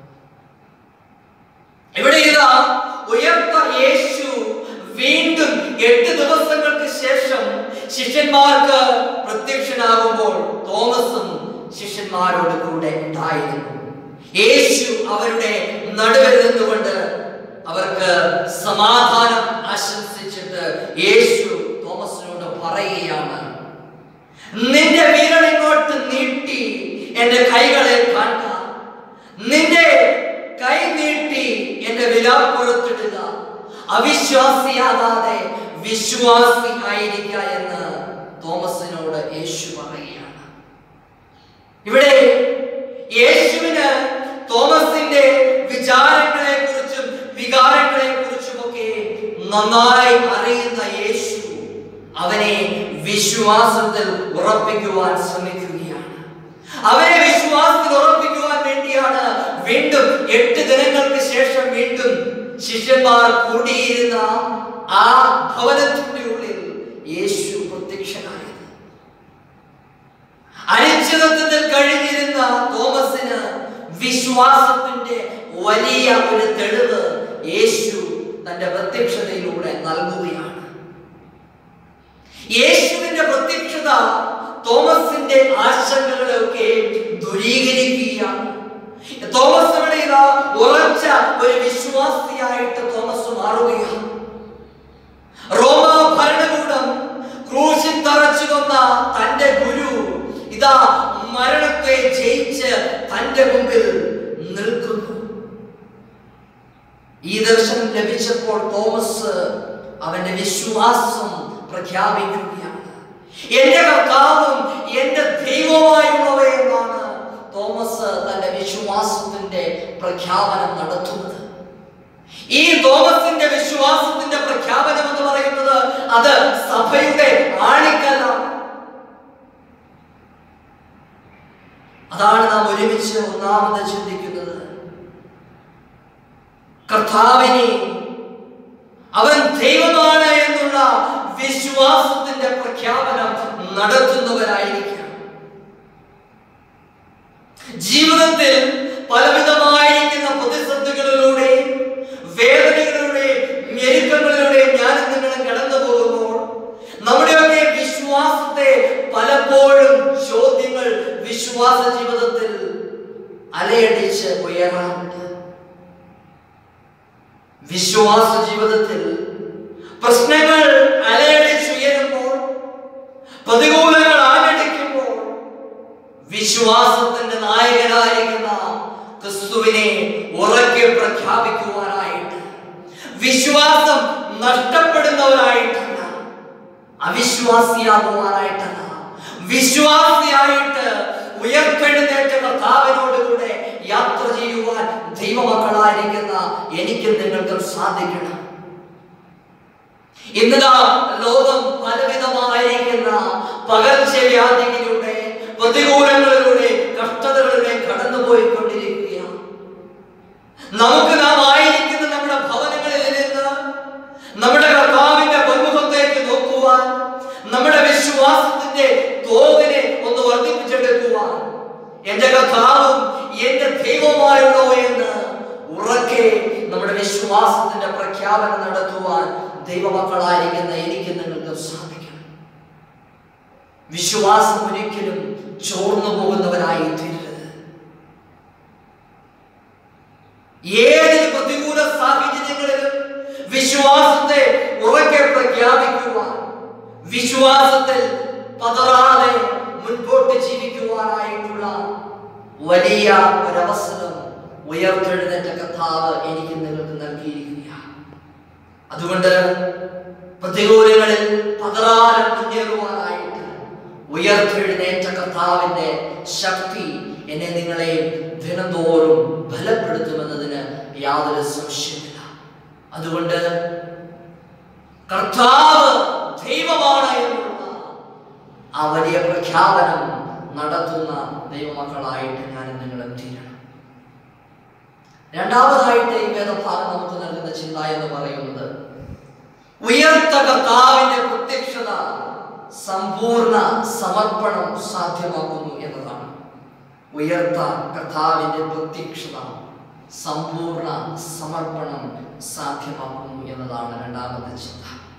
ഇവിടെ ഇതാ ഉയർത്ത യേശു വീണ്ടും എട്ട് ദിവസങ്ങൾക്ക് ശേഷം ശിഷ്യന്മാർക്ക് പ്രത്യക്ഷനാകുമ്പോൾ തോമസും ശിഷ്യന്മാരോട് കൂടെ ഉണ്ടായിരുന്നു യേശു അവരുടെ നടുവിൽ നിന്നുകൊണ്ട് അവർക്ക് സമാധാനം ആശംസിച്ചിട്ട് യേശു തോമസിനോട് പറയുകയാണ് നിന്റെ വിരൽ ഇങ്ങോട്ട് നീട്ടി എന്റെ കൈകളെ കാണുക നിന്റെ കൈ നീട്ടി എന്റെ വിലാപ്പുറത്തിടുക അവിശ്വാസിയാകാതെ വിശ്വാസി ആയിരിക്ക എന്ന് തോമസ് തോമസിനോട് യേശു പറയുകയാണ് ഇവിടെ യേശുവിന് തോമസിന്റെ വിചാരങ്ങളെ കുറിച്ചും വികാരങ്ങളെ കുറിച്ചുമൊക്കെ നന്നായി അറിയുന്ന യേശു അവനെ വിശ്വാസത്തിൽ ഉറപ്പിക്കുവാൻ ശ്രമിക്കുകയാണ് അവനെ വിശ്വാസത്തിൽ ഉറപ്പിക്കുവാൻ വേണ്ടിയാണ് വീണ്ടും എട്ട് ദിനങ്ങൾക്ക് ശേഷം വീണ്ടും ശിഷ്യന്മാർ കൂടിയിരുന്ന ആ ഭവനത്തിന്റെ ഉള്ളിൽ യേശു പ്രത്യക്ഷനായത് അനിശ്ചിതത്വത്തിൽ കഴിഞ്ഞിരുന്ന തോമസിന് വിശ്വാസത്തിന്റെ വലിയ ഒരു തെളിവ് യേശു തന്റെ പ്രത്യക്ഷതയിലൂടെ നൽകുകയാണ് യേശുവിന്റെ പ്രത്യക്ഷത തോമസിന്റെ ആശങ്കകളെയൊക്കെ ദൂരീകരിക്കുകയാണ് തോമസ് ഇവിടെ ഇതാ ഉറച്ച ഒരു വിശ്വാസിയായിട്ട് തോമസ് മാറുകയാണ് റോമ ഭരണകൂടം ക്രൂശിൽ തറച്ചു കൊന്ന തന്റെ ഗുരു ഇതാ മരണത്തെ ജയിച്ച് തന്റെ മുമ്പിൽ നിൽക്കുന്നു ഈ ദർശനം ലഭിച്ചപ്പോൾ തോമസ് അവന്റെ വിശ്വാസം പ്രഖ്യാപിക്കുകയാണ് എന്റെ കർത്താവും എന്റെ ദൈവമായുള്ളവയെന്നാണ് തോമസ് തന്റെ വിശ്വാസത്തിന്റെ പ്രഖ്യാപനം നടത്തുന്നത് ഈ തോമസിന്റെ വിശ്വാസത്തിന്റെ പ്രഖ്യാപനം എന്ന് പറയുന്നത് അത് സഭയുടെ ആണിക്കല്ലാണ് അതാണ് നാം ഒരുമിച്ച് ഒന്നാമത് ചിന്തിക്കുന്നത് കർത്താവിനെ അവൻ ദൈവമാണ് എന്നുള്ള വിശ്വാസത്തിന്റെ പ്രഖ്യാപനം നടത്തുന്നവരായിരിക്കണം ജീവിതത്തിൽ പലവിധമായിരിക്കുന്ന പ്രതിസന്ധികളിലൂടെ വേദനകളിലൂടെ ഞെരുക്കങ്ങളിലൂടെ ഞാനും നിങ്ങളും കടന്നു പോകുമ്പോൾ നമ്മുടെയൊക്കെ വിശ്വാസത്തെ പലപ്പോഴും ചോദ്യങ്ങൾ വിശ്വാസ ജീവിതത്തിൽ അലയടിച്ച് ഉയരാറുണ്ട് വിശ്വാസ ജീവിതത്തിൽ പ്രശ്നങ്ങൾ അലയടിച്ചുയരുമ്പോൾ പ്രതികൂലങ്ങൾ ആഞ്ഞടിക്കുമ്പോൾ വിശ്വാസത്തിന്റെ നായകനായിരിക്കുന്ന ക്രിസ്തുവിനെ ഉറക്കെ പ്രഖ്യാപിക്കുവാനായിട്ട് വിശ്വാസം നഷ്ടപ്പെടുന്നവരായിട്ടല്ല അവിശ്വാസിയാകുവാനായിട്ടല്ല വിശ്വാസിയായിട്ട് ഉയർത്തെഴുന്നേറ്റ കർത്താവിനോടുകൂടെ യാത്ര ചെയ്യുവാൻ ദൈവമക്കളായിരിക്കുന്ന എനിക്കും നിങ്ങൾക്കും സാധിക്കണം ഇന്ന് ലോകം പലവിധമായിരിക്കുന്ന പകർച്ചവ്യാധികളിലൂടെ പ്രതികൂലങ്ങളിലൂടെ കഷ്ടതകളിലൂടെ കടന്നുപോയിക്കൊണ്ടിരിക്കുകയാണ് നമുക്ക് നാം ആയിരിക്കുന്ന നമ്മുടെ ഭവനങ്ങളിൽ നിന്ന് നമ്മുടെ കർത്താവിന്റെ പൊന്മുഖത്തേക്ക് നോക്കുവാൻ നമ്മുടെ വിശ്വാസത്തിന്റെ തോതിനെ ഒന്ന് വർദ്ധിപ്പിച്ചെടുക്കുവാൻ എന്റെ കർത്താവും എന്റെ ദൈവമായുള്ളോ എന്ന് ഉറക്കെ നമ്മുടെ വിശ്വാസത്തിന്റെ പ്രഖ്യാപനം നടത്തുവാൻ ദൈവമക്കളായിരിക്കുന്ന എനിക്ക് നിങ്ങൾക്ക് സാധിക്കണം വിശ്വാസം ഒരിക്കലും ചോർന്നു പോകുന്നവരായി തീരരുത് ഏതൊരു പ്രതികൂല സാഹചര്യങ്ങളിലും വിശ്വാസത്തെ ഉറക്കെ പ്രഖ്യാപിക്കുവാൻ വിശ്വാസത്തിൽ പതറാതെ മുൻപോട്ട് ജീവിക്കുവാനായിട്ടുള്ള വലിയ ഒരവസരം ഉയർത്തെഴുന്നേറ്റ കർത്താവ് എനിക്ക് നിങ്ങൾക്ക് നൽകിയിരിക്കുകയാണ് അതുകൊണ്ട് പ്രതികൂലങ്ങളിൽ പതറാതെ മുന്നേറുവാനായിട്ട് ഉയർത്തെഴുന്നേറ്റ കർത്താവിന്റെ ശക്തി എന്നെ നിങ്ങളെ ദിനംതോറും ബലപ്പെടുത്തുമെന്നതിന് യാതൊരു സംശയമില്ല അതുകൊണ്ട് കർത്താവ് ദൈവമാണ് എന്നുള്ള ആ വലിയ പ്രഖ്യാപനം നടത്തുന്ന ദൈവമക്കളായിട്ട് ഞാൻ നിങ്ങളും തീരണം രണ്ടാമതായിട്ട് ഈ വേദഭാഗം നമുക്ക് നൽകുന്ന ചിന്ത എന്ന് പറയുന്നത് ഉയർത്ത കർത്താവിന്റെ പ്രത്യക്ഷത സമ്പൂർണ്ണ സമർപ്പണം സാധ്യമാക്കുന്നു എന്നതാണ് ഉയർത്ത കർത്താവിന്റെ പ്രത്യക്ഷത സമ്പൂർണ്ണ സമർപ്പണം സാധ്യമാക്കുന്നു എന്നതാണ് രണ്ടാമത്തെ ചിന്ത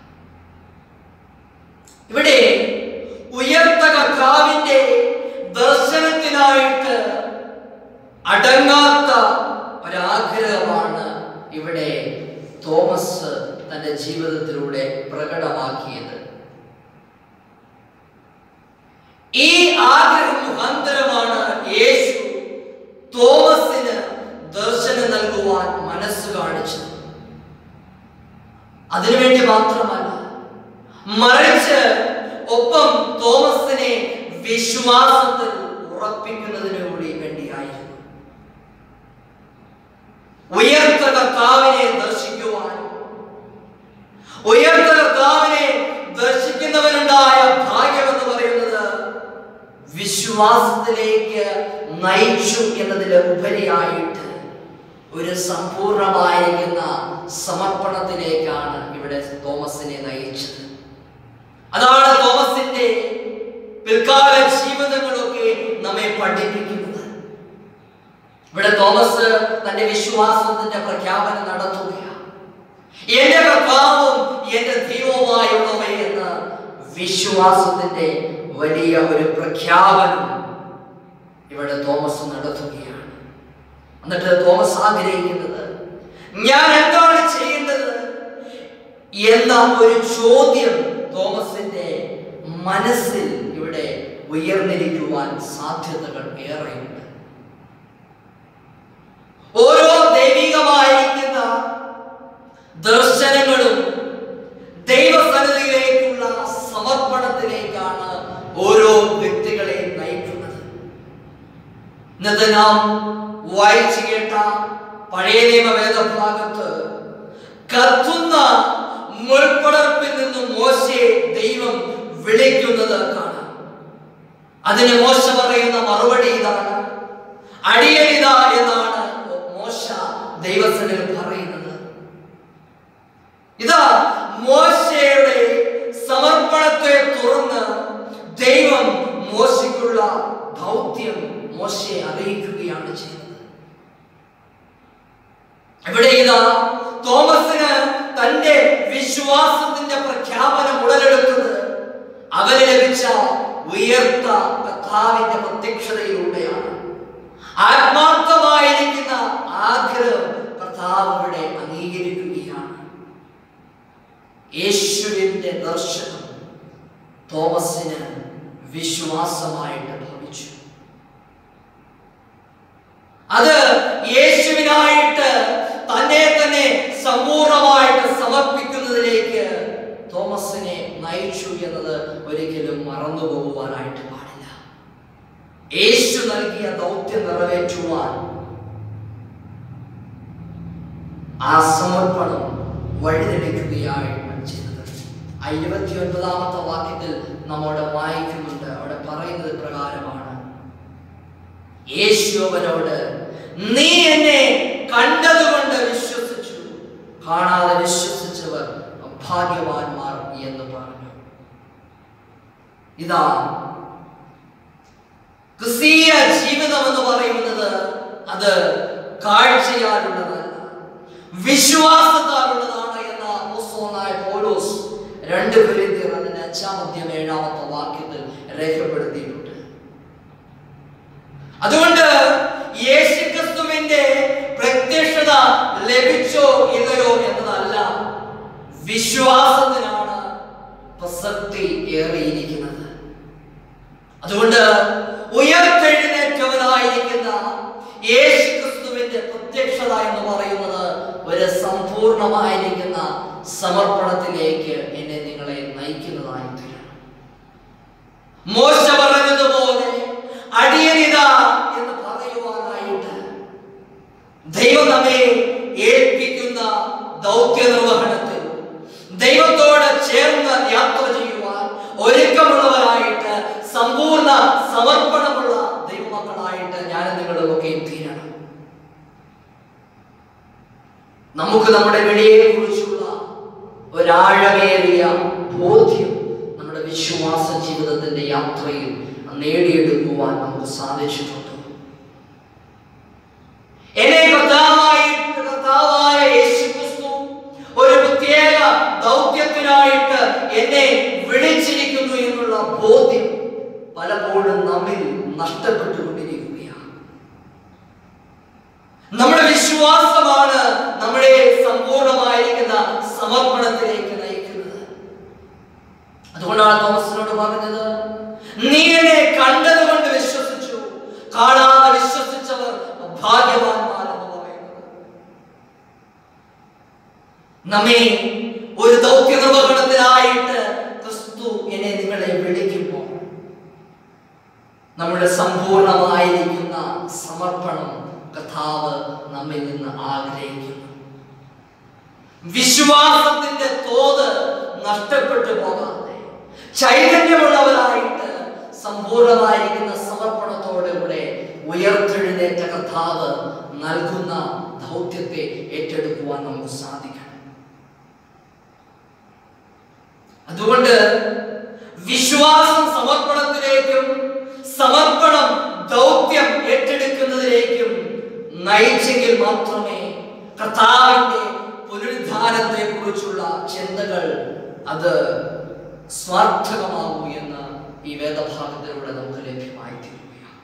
ഇവിടെ ഉയർത്ത കർത്താവിന്റെ ദർശനത്തിനായിട്ട് അടങ്ങാത്ത ഒരാഗ്രഹമാണ് ഇവിടെ തോമസ് തന്റെ ജീവിതത്തിലൂടെ പ്രകടമാക്കിയത് ഈ ആഗ്രഹം മുഖാന്തരമാണ് യേശു തോമസിന് ദർശനം നൽകുവാൻ മനസ്സ് കാണിച്ചത് അതിനുവേണ്ടി മാത്രമല്ല മറിച്ച് ഒപ്പം തോമസിനെ വിശ്വാസത്തിൽ ഉറപ്പിക്കുന്നതിന് കൂടി വേണ്ടിയായിരുന്നു ഉയർത്ത കർത്താവിനെ ദർശിക്കുവാൻ ഉയർത്ത കർത്താവിനെ ദർശിക്കുന്നവനുണ്ടായ ഭാഗ്യം എന്ന് പറയുന്നത് വിശ്വാസത്തിലേക്ക് നയിച്ചു എന്നതിന് ഉപരിയായിട്ട് ഒരു സമ്പൂർണമായിരിക്കുന്ന സമർപ്പണത്തിലേക്കാണ് ഇവിടെ തോമസിനെ നയിച്ചത് അതാണ് തോമസിന്റെ പിൽക്കാല ജീവിതങ്ങളൊക്കെ നമ്മെ പഠിപ്പിക്കുന്നത് ഇവിടെ തോമസ് തന്റെ വിശ്വാസത്തിന്റെ പ്രഖ്യാപനം നടത്തുകയാണ് എന്റെ കർത്താവും എന്റെ ദൈവവുമായുള്ളവേ എന്ന് വിശ്വാസത്തിന്റെ വലിയ ഒരു പ്രഖ്യാപനം ഇവിടെ തോമസ് നടത്തുകയാണ് എന്നിട്ട് തോമസ് ആഗ്രഹിക്കുന്നത് ഞാൻ എന്താണ് ചെയ്യേണ്ടത് എന്ന ഒരു ചോദ്യം തോമസിന്റെ മനസ്സിൽ ഇവിടെ ഉയർന്നിരിക്കുവാൻ സാധ്യതകൾ ഏറെയുണ്ട് ഓരോ ദൈവികമായിരിക്കുന്ന ദർശനങ്ങളും ദൈവസന്നിധിയിലേക്കുള്ള സമർപ്പണത്തിലേക്കാണ് ഓരോ വ്യക്തികളെ നയിക്കുന്നത് ഇന്നത്തെ നാം വായിച്ചു കേട്ട പഴയ നിയമ വേദഭാഗത്ത് കത്തുന്ന മുൾപ്പടർപ്പിൽ നിന്നും മോശയെ ദൈവം വിളിക്കുന്നത് കാണാം അതിന് മോശ പറയുന്ന മറുപടി ഇതാണ് അടിയനിത എന്നാണ് മോശ ദൈവസനിൽ പറയുന്നത് ഇതാ മോശയുടെ സമർപ്പണത്തെ തുറന്ന് ദൈവം മോശയ്ക്കുള്ള ദൗത്യം മോശയെ അറിയിക്കുകയാണ് ചെയ്യുന്നത് ഇവിടെ ഇതാ തോമസിന് തന്റെ വിശ്വാസത്തിന്റെ പ്രഖ്യാപനം ഉടലെടുത്തത് അവന് ലഭിച്ച ഉയർത്ത കഥാവിന്റെ പ്രത്യക്ഷതയിലൂടെയാണ് ആത്മാർത്ഥമായിരിക്കുന്ന ആഗ്രഹം കർത്താവ് ഇവിടെ അംഗീകരിക്കുകയാണ് യേശുവിന്റെ ദർശനം തോമസിന് വിശ്വാസമായിട്ട് ഭവിച്ചു അത് യേശുവിനായിട്ട് തന്നെ തന്നെ സമ്പൂർണമായിട്ട് സമർപ്പിക്കുന്നതിലേക്ക് തോമസിനെ നയിച്ചു എന്നത് ഒരിക്കലും മറന്നു പോകുവാനായിട്ട് പാടില്ല യേശു നൽകിയ ദൗത്യം നിറവേറ്റുവാൻ ആ സമർപ്പണം വഴിതെളിക്കുകയാണ് ചെയ്തത് ആ ഇരുപത്തി ഒൻപതാമത്തെ വാക്യത്തിൽ നമ്മോട് വായിക്കുന്നുണ്ട് അവിടെ പറയുന്നത് പ്രകാരമാണ് യേശു അവനോട് നീ എന്നെ കണ്ടതുകൊണ്ട് വിശ്വസിച്ചു കാണാതെ വിശ്വസിച്ചവർ ഭാഗ്യവാന്മാർ എന്ന് പറഞ്ഞു ഇതാ ക്രിസ്തീയ ജീവിതം എന്ന് പറയുന്നത് അത് കാഴ്ചയാലുള്ളതല്ല വിശ്വാസത്താലുള്ളതാണ് എന്ന അപ്പോസ്തലനായ പൗലോസ് രണ്ട് കൊരിന്ത്യർ അതിന്റെ അഞ്ചാം അധ്യായം ഏഴാമത്തെ വാക്യത്തിൽ രേഖപ്പെടുത്തിയിട്ടുണ്ട് അതുകൊണ്ട് യേശുക്രിസ്തുവിന്റെ പ്രത്യക്ഷത ലഭിച്ചോ ഇല്ലയോ എന്നതല്ല വിശ്വാസത്തിനാണ് പ്രസക്തി ഏറിയിരിക്കുന്നത് അതുകൊണ്ട് ഉയർത്തെഴുന്നേറ്റവനായിരിക്കുന്ന യേശുക്രിസ്തുവിന്റെ പ്രത്യക്ഷത എന്ന് പറയുന്നത് ഒരു സമ്പൂർണമായിരിക്കുന്ന സമർപ്പണത്തിലേക്ക് എന്നെ നിങ്ങളെ നയിക്കുന്നതായി തീരണം മോശ പറഞ്ഞതുപോലെ അടിയനിത എന്ന് പറയുവാനായിട്ട് ദൈവം നമ്മെ ഏൽപ്പിക്കുന്ന ദൗത്യ നിർവഹണത്തിൽ ദൈവത്തോട് ചേർന്ന് യാത്ര ചെയ്യുവാൻ ഒരുക്കമുള്ളവരായിട്ട് സമ്പൂർണ്ണ സമർപ്പണമുള്ള ദൈവമക്കളായിട്ട് ഞാൻ നിങ്ങളുമൊക്കെ തീരണം നമുക്ക് നമ്മുടെ വിളിയെ കുറിച്ചുള്ള ഒരാഴമേറിയ ബോധ്യം നമ്മുടെ വിശ്വാസ ജീവിതത്തിന്റെ യാത്രയിൽ നേടിയെടുക്കുവാൻ നമുക്ക് സാധിച്ചിട്ടുണ്ട് എന്നെ കർത്താവായിട്ട് കർത്താവായ യേശുക്രിസ്തു ഒരു പ്രത്യേക ദൗത്യത്തിനായിട്ട് എന്നെ വിളിച്ചിരിക്കുന്നു എന്നുള്ള ബോധ്യം പലപ്പോഴും നമ്മിൽ നഷ്ടപ്പെട്ടുകൊണ്ടിരിക്കുകയാണ് നമ്മുടെ വിശ്വാസമാണ് നമ്മുടെ സമ്പൂർണമായിരിക്കുന്ന സമർപ്പണത്തിലേക്ക് നയിക്കുന്നത് അതുകൊണ്ടാണ് തോമസിനോട് പറഞ്ഞത് നീ എന്നെ കണ്ടതുകൊണ്ട് വിശ്വസിച്ചു കാണാതെ വിശ്വസിച്ചവർ ഭാഗ്യവാന്മാരെന്ന് പറയുന്നത് നമ്മെ ഒരു ദൗത്യ നിർവഹണത്തിനായിട്ട് ക്രിസ്തു ക്രിസ്തു എന്നെ നിങ്ങളെ വിളിക്കുമ്പോൾ നമ്മുടെ സമ്പൂർണമായിരിക്കുന്ന സമർപ്പണം കഥാവ് നമ്മിൽ നിന്ന് ആഗ്രഹിക്കുന്നു വിശ്വാസത്തിന്റെ തോത് നഷ്ടപ്പെട്ടു പോകാതെ ചൈതന്യമുള്ളവരായിട്ട് സമ്പൂർണമായിരിക്കുന്ന സമർപ്പണത്തോടുകൂടെ ഉയർത്തെഴുന്നേറ്റ കർത്താവ് നൽകുന്ന ദൗത്യത്തെ ഏറ്റെടുക്കുവാൻ നമുക്ക് സാധിക്കണം അതുകൊണ്ട് വിശ്വാസം സമർപ്പണത്തിലേക്കും സമർപ്പണം ദൗത്യം ഏറ്റെടുക്കുന്നതിലേക്കും നയിച്ചെങ്കിൽ മാത്രമേ കർത്താവിന്റെ പുനരുദ്ധാനത്തെ കുറിച്ചുള്ള ചിന്തകൾ അത് സ്വാർത്ഥകമാകൂ എന്ന് ഈ വേദഭാഗത്തിലൂടെ നമുക്ക് ലഭ്യമായി തീരുകയാണ്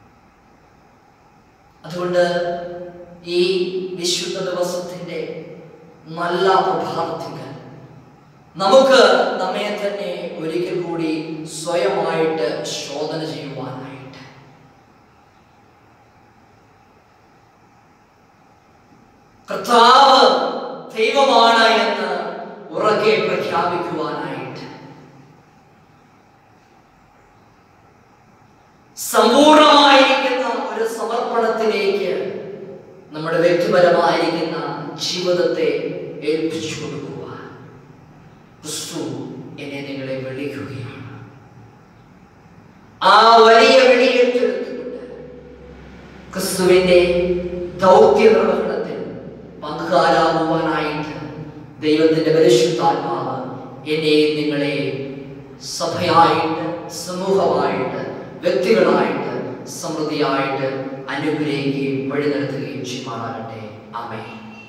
അതുകൊണ്ട് ഈ വിശുദ്ധ ദിവസത്തിന്റെ നല്ല പ്രഭാതത്തിങ്കൽ നമുക്ക് നമ്മെ തന്നെ ഒരിക്കൽ കൂടി സ്വയമായിട്ട് ശോധന ചെയ്യുവാനായിട്ട് കർത്താവ് ദൈവമാണ് എന്ന് ഉറക്കെ പ്രഖ്യാപിക്കുവാനായിട്ട് സമ്പൂർണമായിരിക്കുന്ന ഒരു സമർപ്പണത്തിലേക്ക് നമ്മുടെ വ്യക്തിപരമായിരിക്കുന്ന ജീവിതത്തെ ഏൽപ്പിച്ചു കൊടുക്കുവാൻ ക്രിസ്തു എന്നെ നിങ്ങളെ വിളിക്കുകയാണ് ആ വലിയ വിളിയെടുത്തുകൊണ്ട് ക്രിസ്തുവിന്റെ ദൗത്യ നിർവഹണത്തിൽ പങ്കുകാരാകുവാനായിട്ട് ദൈവത്തിന്റെ പരിശുദ്ധാത്മാവ് എന്നെയും നിങ്ങളെ സഭയായിട്ട് സമൂഹമായിട്ട് വ്യക്തികളായിട്ട് സമൃദ്ധിയായിട്ട് അനുഗ്രഹിക്കുകയും വഴി നടത്തുകയും ചെയ്യുമാറാകട്ടെ അമേ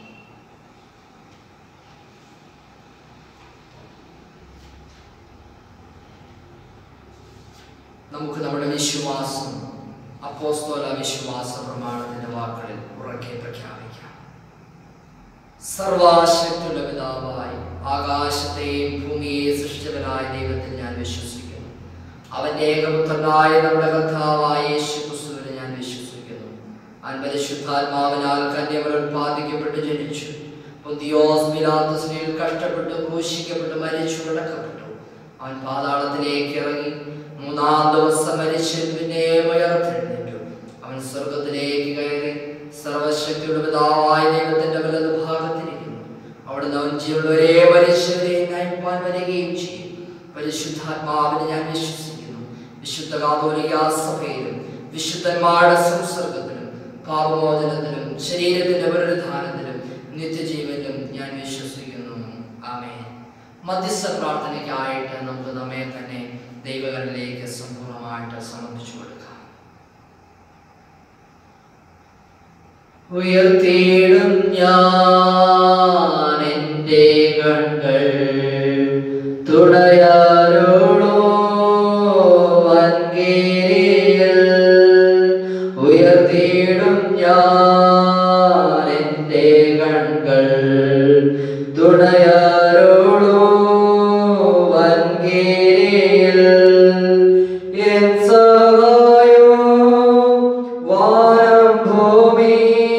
നമുക്ക് നമ്മുടെ വിശ്വാസം അപ്പോസ്തോല വിശ്വാസ പ്രമാണത്തിന്റെ വാക്കുകളിൽ ഉറക്കെ പ്രഖ്യാപിക്കാം സർവാശക്തിയുടെ പിതാവായി ആകാശത്തെയും ഭൂമിയെയും സൃഷ്ടിച്ചവനായ ദൈവത്തിൽ ഞാൻ വിശ്വസിക്കുന്നു അവന്റെ ഏകപുത്രനായ നമ്മുടെ കർത്താവായ യേശു ക്രിസ്തുവിനെ ഞാൻ വിശ്വസിക്കുന്നു അവൻ പരിശുദ്ധാത്മാവിനാൽ കന്യമൽ ഉത്പാദിക്കപ്പെട്ട് ജനിച്ചു പുതിയോസ് പിലാത്തസിനിൽ കഷ്ടപ്പെട്ടു ക്രൂശിക്കപ്പെട്ടു മരിച്ചു അടക്കപ്പെട്ടു അവൻ പാതാളത്തിലേക്ക് ഇറങ്ങി മൂന്നാം ദിവസം മരിച്ചു പിന്നെ ഉയർത്തെഴുന്നേറ്റു അവൻ സ്വർഗത്തിലേക്ക് കയറി സർവശക്തിയുടെ പിതാവായ ദൈവത്തിന്റെ വലത് ഭാഗത്തിരിക്കുന്നു അവിടുന്ന് അവൻ ജീവനുള്ള ഒരേ മരിച്ചവരെ നയിപ്പാൻ വരികയും ചെയ്യും പരിശുദ്ധാത്മാവിനെ ഞാൻ വിശ്വസിക്കുന്നു വിശുദ്ധ കാതോലിക സഭയിലും വിശുദ്ധന്മാരുടെ സംസർഗത്തിലും പാപമോചനത്തിലും ശരീരത്തിന്റെ പുനരുദ്ധാനത്തിലും നിത്യജീവനിലും ഞാൻ വിശ്വസിക്കുന്നു ആമേൻ മധ്യസ്ഥ പ്രാർത്ഥനയ്ക്കായിട്ട് നമുക്ക് നമ്മെ തന്നെ ദൈവങ്ങളിലേക്ക് സമ്പൂർണ്ണമായിട്ട് സമർപ്പിച്ചു കൊടുക്കാം ഉയർത്തിയിടും ഞാൻ എൻ്റെ കൺകൾ തുടയാരോടോ വൻകേരിയിൽ ഉയർത്തിയിടും ഞാൻ എൻ്റെ കൺകൾ തുടയാരോടോ വൻകേരിയിൽ എൻ സഹായോ വാനം ഭൂമി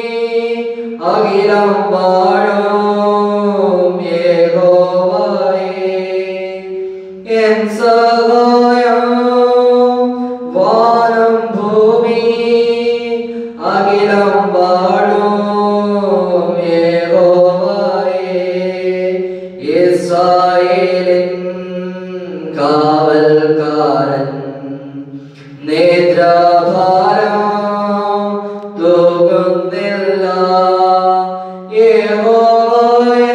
അഖിലം വാഴും യഹോവയേ എൻ സഹായം വാനം ഭൂമി അഖിലം വാഴും യഹോവയേ ഇസ്രായേലിൻ കാവൽക്കാരൻ നേത്രഭാരം തൂകുന്നില്ല യഹോവയൻ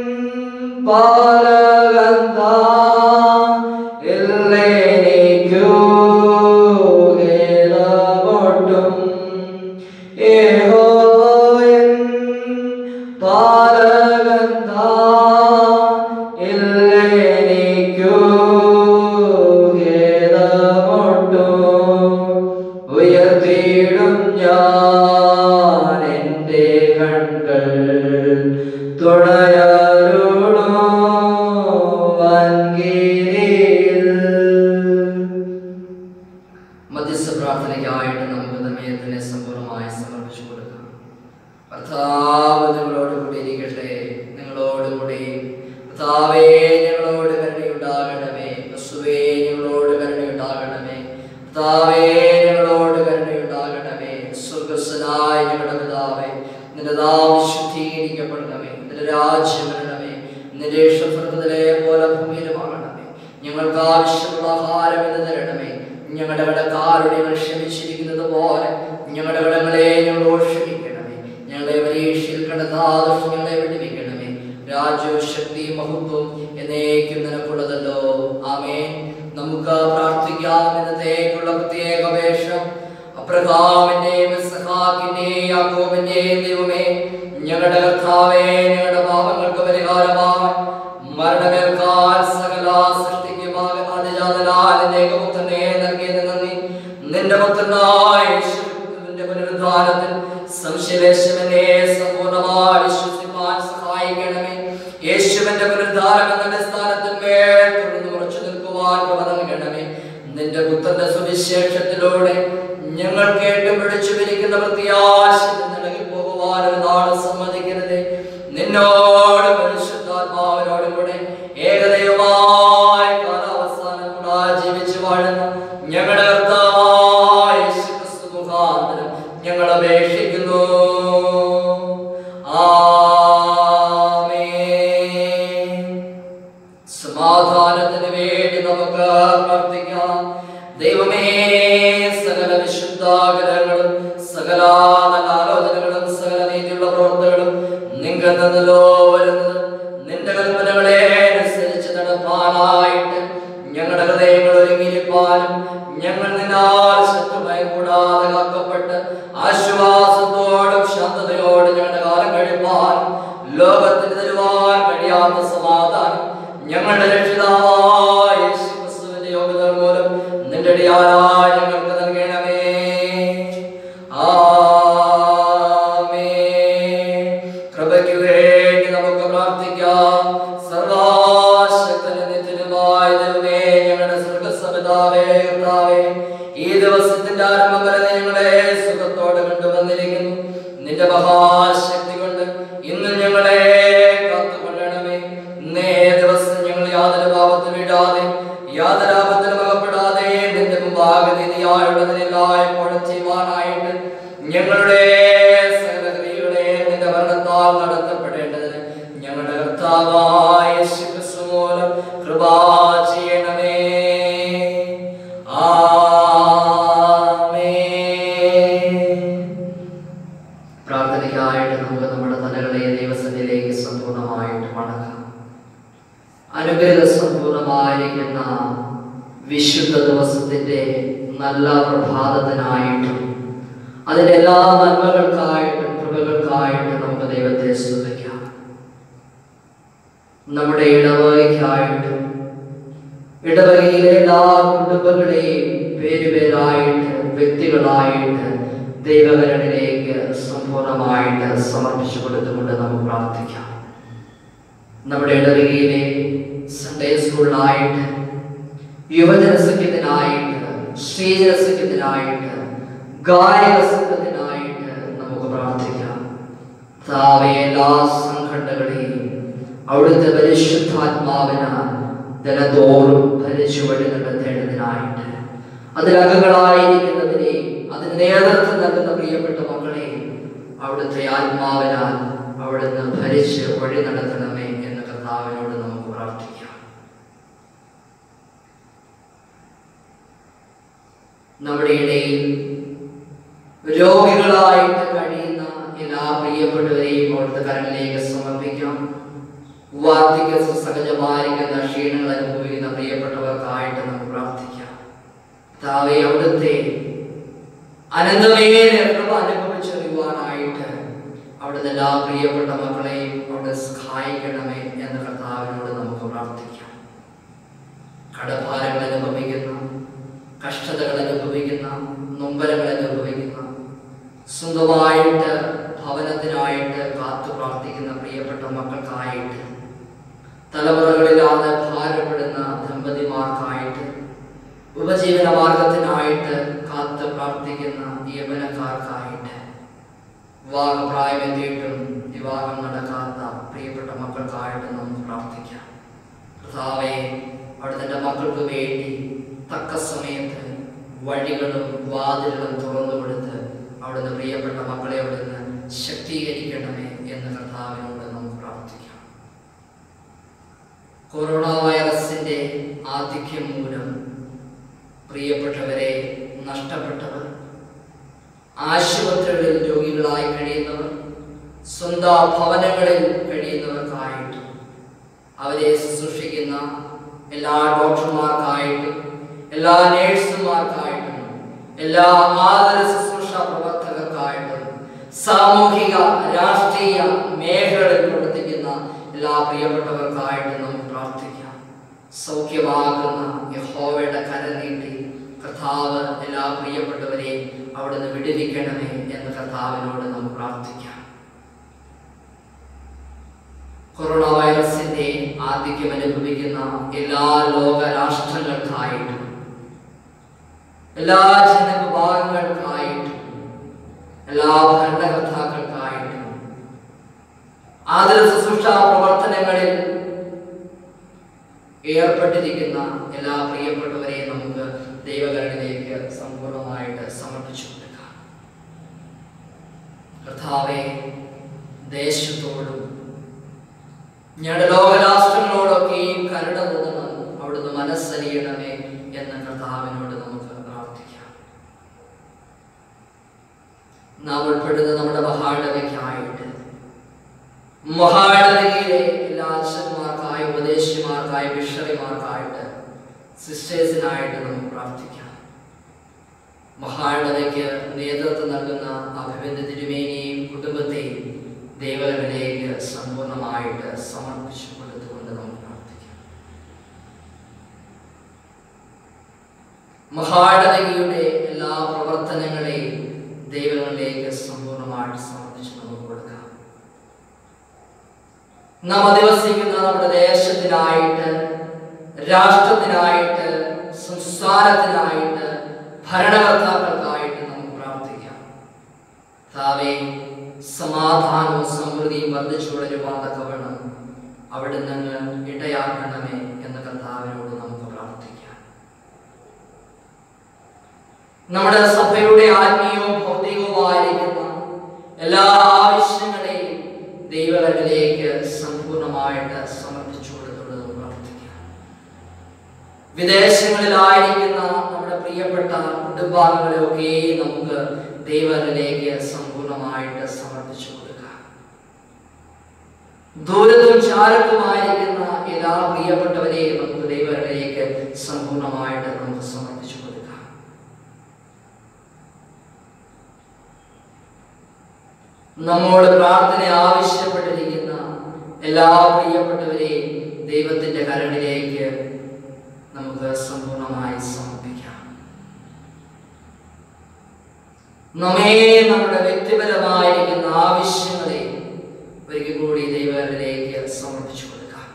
പാലകൻ താൻ ഇല്ലെനിക്കു ഖേദമൊട്ടും യഹോവയൻ പാലകൻ താൻ ഇല്ലെനിക്കു ഖേദമൊട്ടും കർത്താവേ ഞങ്ങളോട് കരുണയുണ്ടാകണമേ സ്വർഗസ്വനായ ഞങ്ങളുടെ പിതാവേ നിന്റെ നാമം ശുദ്ധീകരിക്കപ്പെടണമേ നിന്റെ രാജ്യം വരണമേ നിന്റെ ഇഷ്ടപ്രകൃതിലെ പോലെ ഭൂമിയിലുമാകണമേ ഞങ്ങൾക്ക് ആവശ്യമുള്ള ആഹാരം എന്ന് തരണമേ ഞങ്ങളുടെ കടക്കാരുടെ ഞങ്ങൾ ക്ഷമിച്ചിരിക്കുന്നത് പോലെ ഞങ്ങളുടെ കടങ്ങളെ ഞങ്ങളോട് ക്ഷമിക്കണമേ ഞങ്ങളെ പരീക്ഷയിൽ കടത്താതെ ഞങ്ങളെ വിടുവിക്കണമേ രാജ്യവും ശക്തിയും മഹത്വവും എന്നേക്കും നിനക്കുള്ളതല്ലോ ആമേൻ നമുക്ക് പ്രാർത്ഥിക്കാം എന്നതേക്കുള്ള പ്രത്യേക അപേക്ഷ അബ്രഹാമിന്റെയും ഇസ്ഹാക്കിന്റെയും യാക്കോബിന്റെയും ദൈവമേ ഞങ്ങളുടെ കർത്താവേ ഞങ്ങളുടെ പാപങ്ങൾക്ക് പരിഹാരമാണ് മരണമേൽക്കാൻ സകല സൃഷ്ടിക്കുമാകെ അതിജാതനാൽ നിന്റെ ഏകപുത്രനെ നൽകിയത് നന്ദി നിന്റെ പുത്രനായ യേശുവിന്റെ പുനരുദ്ധാനത്തിൽ സംശയലേശമനെ സമ്പൂർണ്ണമായി വിശ്വസിക്കാൻ സഹായിക്കണമേ യേശുവിന്റെ പുനരുദ്ധാനം എന്ന സ്ഥാനത്തിന്മേൽ തുടർന്ന് ഉറച്ചു നിൽക്കുവാൻ കൃപ നൽകണമേ നിന്റെ പുത്രന്റെ സുവിശേഷത്തിലൂടെ ഞങ്ങൾ കേട്ട് പിടിച്ചു പിരിക്കുന്ന പ്രത്യാശ നിലകി പോകുവാൻ ഒരു നാട് സമ്മതിക്കരുതേ നിന്നോട് പരിശുദ്ധാത്മാവിനോടും കൂടെ ഏകദൈവമായ കാലാവസാനം കൂടാ ജീവിച്ചു വാഴുന്ന ഞങ്ങളുടെ കർത്താവായ യേശുക്രിസ്തു മുഖാന്തരം ഞങ്ങൾ അപേക്ഷിക്കുന്നു ആമേൻ സമാധാനത്തിന് വേണ്ടി നമുക്ക് പ്രാർത്ഥിക്കാം ദൈവമേ സകല വിശുദ്ധാഗ്രഹങ്ങളും സകല നല്ല ആലോചനകളും സകല നീതിയുള്ള പ്രവർത്തനങ്ങളും നിങ്ങൾ നിന്നല്ലോ വരുന്നത് നിന്റെ കൽപ്പനകളെ അനുസരിച്ച് നടപ്പാനായിട്ട് ഞങ്ങളുടെ ഹൃദയങ്ങൾ ഒരുങ്ങിയിരിപ്പാനും ഞങ്ങൾ നിന്നാൽ ശത്രുഭയം കൂടാതെ കാക്കപ്പെട്ട് ആശ്വാസത്തോടും ശാന്തതയോടും ഞങ്ങളുടെ കാലം കഴിപ്പാനും ലോകത്തിന് തരുവാൻ കഴിയാത്ത സമാധാനം ഞങ്ങളുടെ രക്ഷിതാവായ യേശുക്രിസ്തുവിന്റെ യോഗ്യത മൂലം നിന്റെ അടിയാറായ ഞങ്ങൾക്ക് നൽകണമേ ആമേൻ. കൃപയ്ക്ക് വേണ്ടി നമുക്ക് പ്രാർത്ഥിക്കാം സർവാശക്തനും നിത്യനുമായ ദൈവമേ ഞങ്ങളുടെ സ്വർഗസമിതാവേ കർത്താവേ ഈ ദിവസത്തിന്റെ ആരംഭം വരെ നീ ഞങ്ങളെ സുഖത്തോടെ കൊണ്ടുവന്നിരിക്കുന്നു നിന്റെ മഹാശക്തി കൊണ്ട് ഇന്ന് ഞങ്ങളെ കാത്തുകൊള്ളണമേ ഇന്നേ ദിവസം ഞങ്ങൾ യാതൊരു പാപത്തിൽ വീഴാതെ യാതൊരു ആപത്തിലും അകപ്പെടാതെ നിന്റെ മുമ്പാകെ നീതിയായുള്ളതിനെല്ലായ്പ്പോഴും ചെയ്യുവാനായിട്ട് ഞങ്ങളുടെ സകലക്രിയകളെ നിന്റെ ഭരണത്താൽ നടത്തപ്പെടേണ്ടതിന് ഞങ്ങളുടെ കർത്താവായ യേശുക്രിസ്തു മൂലം കൃപാ ചെയ്യണമേ ആമേൻ പ്രാർത്ഥനയ്ക്കായിട്ട് നമുക്ക് നമ്മുടെ തലകളെ ദൈവസന്നിധിയിലേക്ക് സമ്പൂർണ്ണമായിട്ട് മടക്കാം അനുഗ്രഹ സമ്പൂർണമായിരിക്കുന്ന വിശുദ്ധ ദിവസത്തിന്റെ നല്ല പ്രഭാതത്തിനായിട്ടും അതിന്റെ എല്ലാ നന്മകൾക്കായിട്ടും കൃപകൾക്കായിട്ടും നമുക്ക് ദൈവത്തെ സ്തുതിക്കാം നമ്മുടെ ഇടവകയ്ക്കായിട്ടും ഇടവകയിലെ എല്ലാ കുടുംബങ്ങളെയും പേരുപേരായിട്ട് വ്യക്തികളായിട്ട് ദൈവകരണിലേക്ക് സമ്പൂർണ്ണമായിട്ട് സമർപ്പിച്ചു കൊടുത്തുകൊണ്ട് നമുക്ക് പ്രാർത്ഥിക്കാം നമ്മുടെ ഇടവകയിലെ സൺഡേ സ്കൂളിലായിട്ട് യുവജന സംഘത്തിനായിട്ട് ശ്രീജന സംഘത്തിനായിട്ട് ഗായക സംഘത്തിനായിട്ട് നമുക്ക് പ്രാർത്ഥിക്കാം താവെ എല്ലാ സംഘടനകളെയും അവിടുത്തെ പരിശുദ്ധാത്മാവിനാൽ ദിനതോറും ഭരിച്ചു വഴി നടത്തേണ്ടതിനായിട്ട് അതിലകങ്ങളായിരിക്കുന്നതിനെയും അതിന് നേതൃത്വം നൽകുന്ന പ്രിയപ്പെട്ട മക്കളെ അവിടുത്തെ ആത്മാവിനാൽ അവിടുന്ന് ഭരിച്ച് വഴി നടത്തണമേ എന്ന് കർത്താവിനോട് നമുക്ക് പ്രാർത്ഥിക്കാം നമ്മുടെ ഇടയിൽ രോഗികളായിട്ട് കഴിയുന്ന എല്ലാ പ്രിയപ്പെട്ടവരെയും അവിടുത്തെ കരങ്ങളിലേക്ക് സമർപ്പിക്കാം വാർദ്ധക്യ സഹജമായിരിക്കുന്ന ക്ഷീണങ്ങൾ അനുഭവിക്കുന്ന പ്രിയപ്പെട്ടവർക്കായിട്ട് നമുക്ക് പ്രാർത്ഥിക്കാം താവെ അവിടുത്തെ അനന്തമേറെ കൃപ അനുഭവിച്ചറിയുവാനായിട്ട് അവിടുത്തെ എല്ലാ പ്രിയപ്പെട്ട മക്കളെയും അവിടെ സഹായിക്കണമേ എന്ന് കർത്താവിനോട് നമുക്ക് പ്രാർത്ഥിക്കാം കടഭാരങ്ങൾ അനുഭവിക്കുന്ന കഷ്ടതകൾ അനുഭവിക്കുന്ന നൊമ്പരങ്ങൾ അനുഭവിക്കുന്ന സ്വന്തമായിട്ട് ഭവനത്തിനായിട്ട് കാത്തു പ്രാർത്ഥിക്കുന്ന പ്രിയപ്പെട്ട മക്കൾക്കായിട്ട് തലമുറകളില്ലാതെ ഭാരപ്പെടുന്ന ദമ്പതിമാർക്കായിട്ട് ഉപജീവന മാർഗത്തിനായിട്ട് കാത്ത് പ്രാർത്ഥിക്കുന്ന യവനക്കാർക്കായിട്ട് വിവാഹപ്രായമെത്തിയിട്ടും വിവാഹം നടക്കാത്ത പ്രിയപ്പെട്ട മക്കൾക്കായിട്ട് നമുക്ക് പ്രാർത്ഥിക്കാം കർത്താവെ അവിടെ തന്റെ മക്കൾക്ക് വേണ്ടി തക്ക സമയത്ത് വഴികളും വാതിലുകളും തുറന്നു കൊടുത്ത് അവിടുന്ന് പ്രിയപ്പെട്ട മക്കളെ അവിടുന്ന് ശക്തീകരിക്കണമേ എന്ന് കർത്താവിനോട് നമുക്ക് പ്രാർത്ഥിക്കാം കൊറോണ വൈറസിന്റെ ആധിക്യം മൂലം പ്രിയപ്പെട്ടവരെ നഷ്ടപ്പെട്ടവർ ആശുപത്രികളിൽ രോഗികളായി കഴിയുന്നവർ സ്വന്തം ഭവനങ്ങളിൽ കഴിയുന്നവർക്കായിട്ടും അവരെ ശുശ്രൂഷിക്കുന്ന എല്ലാ ഡോക്ടർമാർക്കായിട്ടും എല്ലാ നേഴ്സുമാർക്കായിട്ടും എല്ലാ ആദര ശുശ്രൂഷ പ്രവർത്തകർക്കായിട്ടും സാമൂഹിക രാഷ്ട്രീയ മേഖലകളിൽ പ്രവർത്തിക്കുന്ന എല്ലാ പ്രിയപ്പെട്ടവർക്കായിട്ടും നമുക്ക് പ്രാർത്ഥിക്കാം സൗഖ്യമാകുന്ന യഹോവയുടെ കരനീട്ടി കർത്താവ് എല്ലാ പ്രിയപ്പെട്ടവരെയും അവിടുന്ന് വിടുവിക്കണമേ എന്ന് കർത്താവിനോട് നമുക്ക് പ്രാർത്ഥിക്കാം കൊറോണ വൈറസിന്റെ ആധിക്യം അനുഭവിക്കുന്ന എല്ലാ ലോക രാഷ്ട്രങ്ങൾക്കായിട്ടും എല്ലാ ജനവിഭാഗങ്ങൾക്കായിട്ടും എല്ലാ ഭരണകർത്താക്കൾക്കായിട്ടും ആദര ശുശ്രൂഷ പ്രവർത്തനങ്ങളിൽ ഏർപ്പെട്ടിരിക്കുന്ന എല്ലാ പ്രിയപ്പെട്ടവരെയും നമുക്ക് ദൈവകരണിലേക്ക് സമ്പൂർണ്ണമായിട്ട് സമർപ്പിച്ചു കൊടുക്കാം കർത്താവെ ദേശത്തോടും ഞങ്ങളുടെ ലോകരാഷ്ട്രങ്ങളോടൊക്കെയും കരുണ തോന്നണം അവിടുന്ന് മനസ്സറിയണമേ എന്ന് കർത്താവിനോട് നമുക്ക് പ്രാർത്ഥിക്കാം നാം ഉൾപ്പെടുന്ന നമ്മുടെ മഹാടവയ്ക്കായിട്ട് മഹാടവയിലെ എല്ലാ അച്ഛന്മാർക്കായി ഉപദേശിമാർക്കായി മിഷണറിമാർക്കായിട്ട് സിസ്റ്റേഴ്സിനായിട്ട് നമുക്ക് പ്രാർത്ഥിക്കാം മഹാടവയ്ക്ക് നേതൃത്വം നൽകുന്ന അഭിബന്ധ തിരുമേനിയും കുടുംബത്തെയും ദൈവങ്ങളിലേക്ക് സമ്പൂർണ്ണമായിട്ട് സമർപ്പിച്ചു കൊടുത്തുകൊണ്ട് നമുക്ക് പ്രാർത്ഥിക്കാം മഹാടവകിയുടെ എല്ലാ പ്രവർത്തനങ്ങളെയും ദൈവങ്ങളിലേക്ക് സമ്പൂർണ്ണമായിട്ട് സമർപ്പിച്ച് നമുക്ക് കൊടുക്കാം നാം അധിവസിക്കുന്ന നമ്മുടെ ദേശത്തിനായിട്ട് രാഷ്ട്രത്തിനായിട്ട് സംസ്ഥാനത്തിനായിട്ട് ഭരണകർത്താക്കൾക്കായിട്ട് നമുക്ക് പ്രാർത്ഥിക്കാം താവേ സമാധാനവും സമൃദ്ധിയും വർദ്ധിച്ചു വളരുവാൻ തക്കവണ്ണം അവിടെ നിന്ന് ഇടയാക്കണമേ എന്ന കർത്താവിനോട് നമുക്ക് പ്രാർത്ഥിക്കാം നമ്മുടെ സഭയുടെ ആത്മീയവും ഭൗതികവുമായിരിക്കുന്ന എല്ലാ ആവശ്യങ്ങളെയും ദൈവകരങ്ങളിലേക്ക് സമ്പൂർണ്ണമായിട്ട് സമർപ്പിച്ചു കൊടുത്തുകൊണ്ട് നമുക്ക് പ്രാർത്ഥിക്കാം വിദേശങ്ങളിലായിരിക്കുന്ന നമ്മുടെ പ്രിയപ്പെട്ട കുടുംബാംഗങ്ങളെയൊക്കെ നമുക്ക് ദൈവങ്ങളിലേക്ക് സമ്പൂർണ്ണമായിട്ട് സമർപ്പിച്ചു കൊടുക്കാം ദൂരത്തും ചാരത്തുമായിരിക്കുന്ന എല്ലാ പ്രിയപ്പെട്ടവരെയും നമുക്ക് ദൈവങ്ങളിലേക്ക് സമ്പൂർണ്ണമായിട്ട് നമുക്ക് സമർപ്പിച്ചു കൊടുക്കാം നമ്മോട് പ്രാർത്ഥന ആവശ്യപ്പെട്ടിരിക്കുന്ന എല്ലാ പ്രിയപ്പെട്ടവരെയും ദൈവത്തിന്റെ കരണിലേക്ക് നമുക്ക് സമ്പൂർണ്ണമായി സമർപ്പിക്കാം നമ്മെ നമ്മുടെ വ്യക്തിപരമായിരിക്കുന്ന ആവശ്യങ്ങളെ ഒരിക്കൽ കൂടി ദൈവങ്ങളിലേക്ക് സമർപ്പിച്ചു കൊടുക്കാം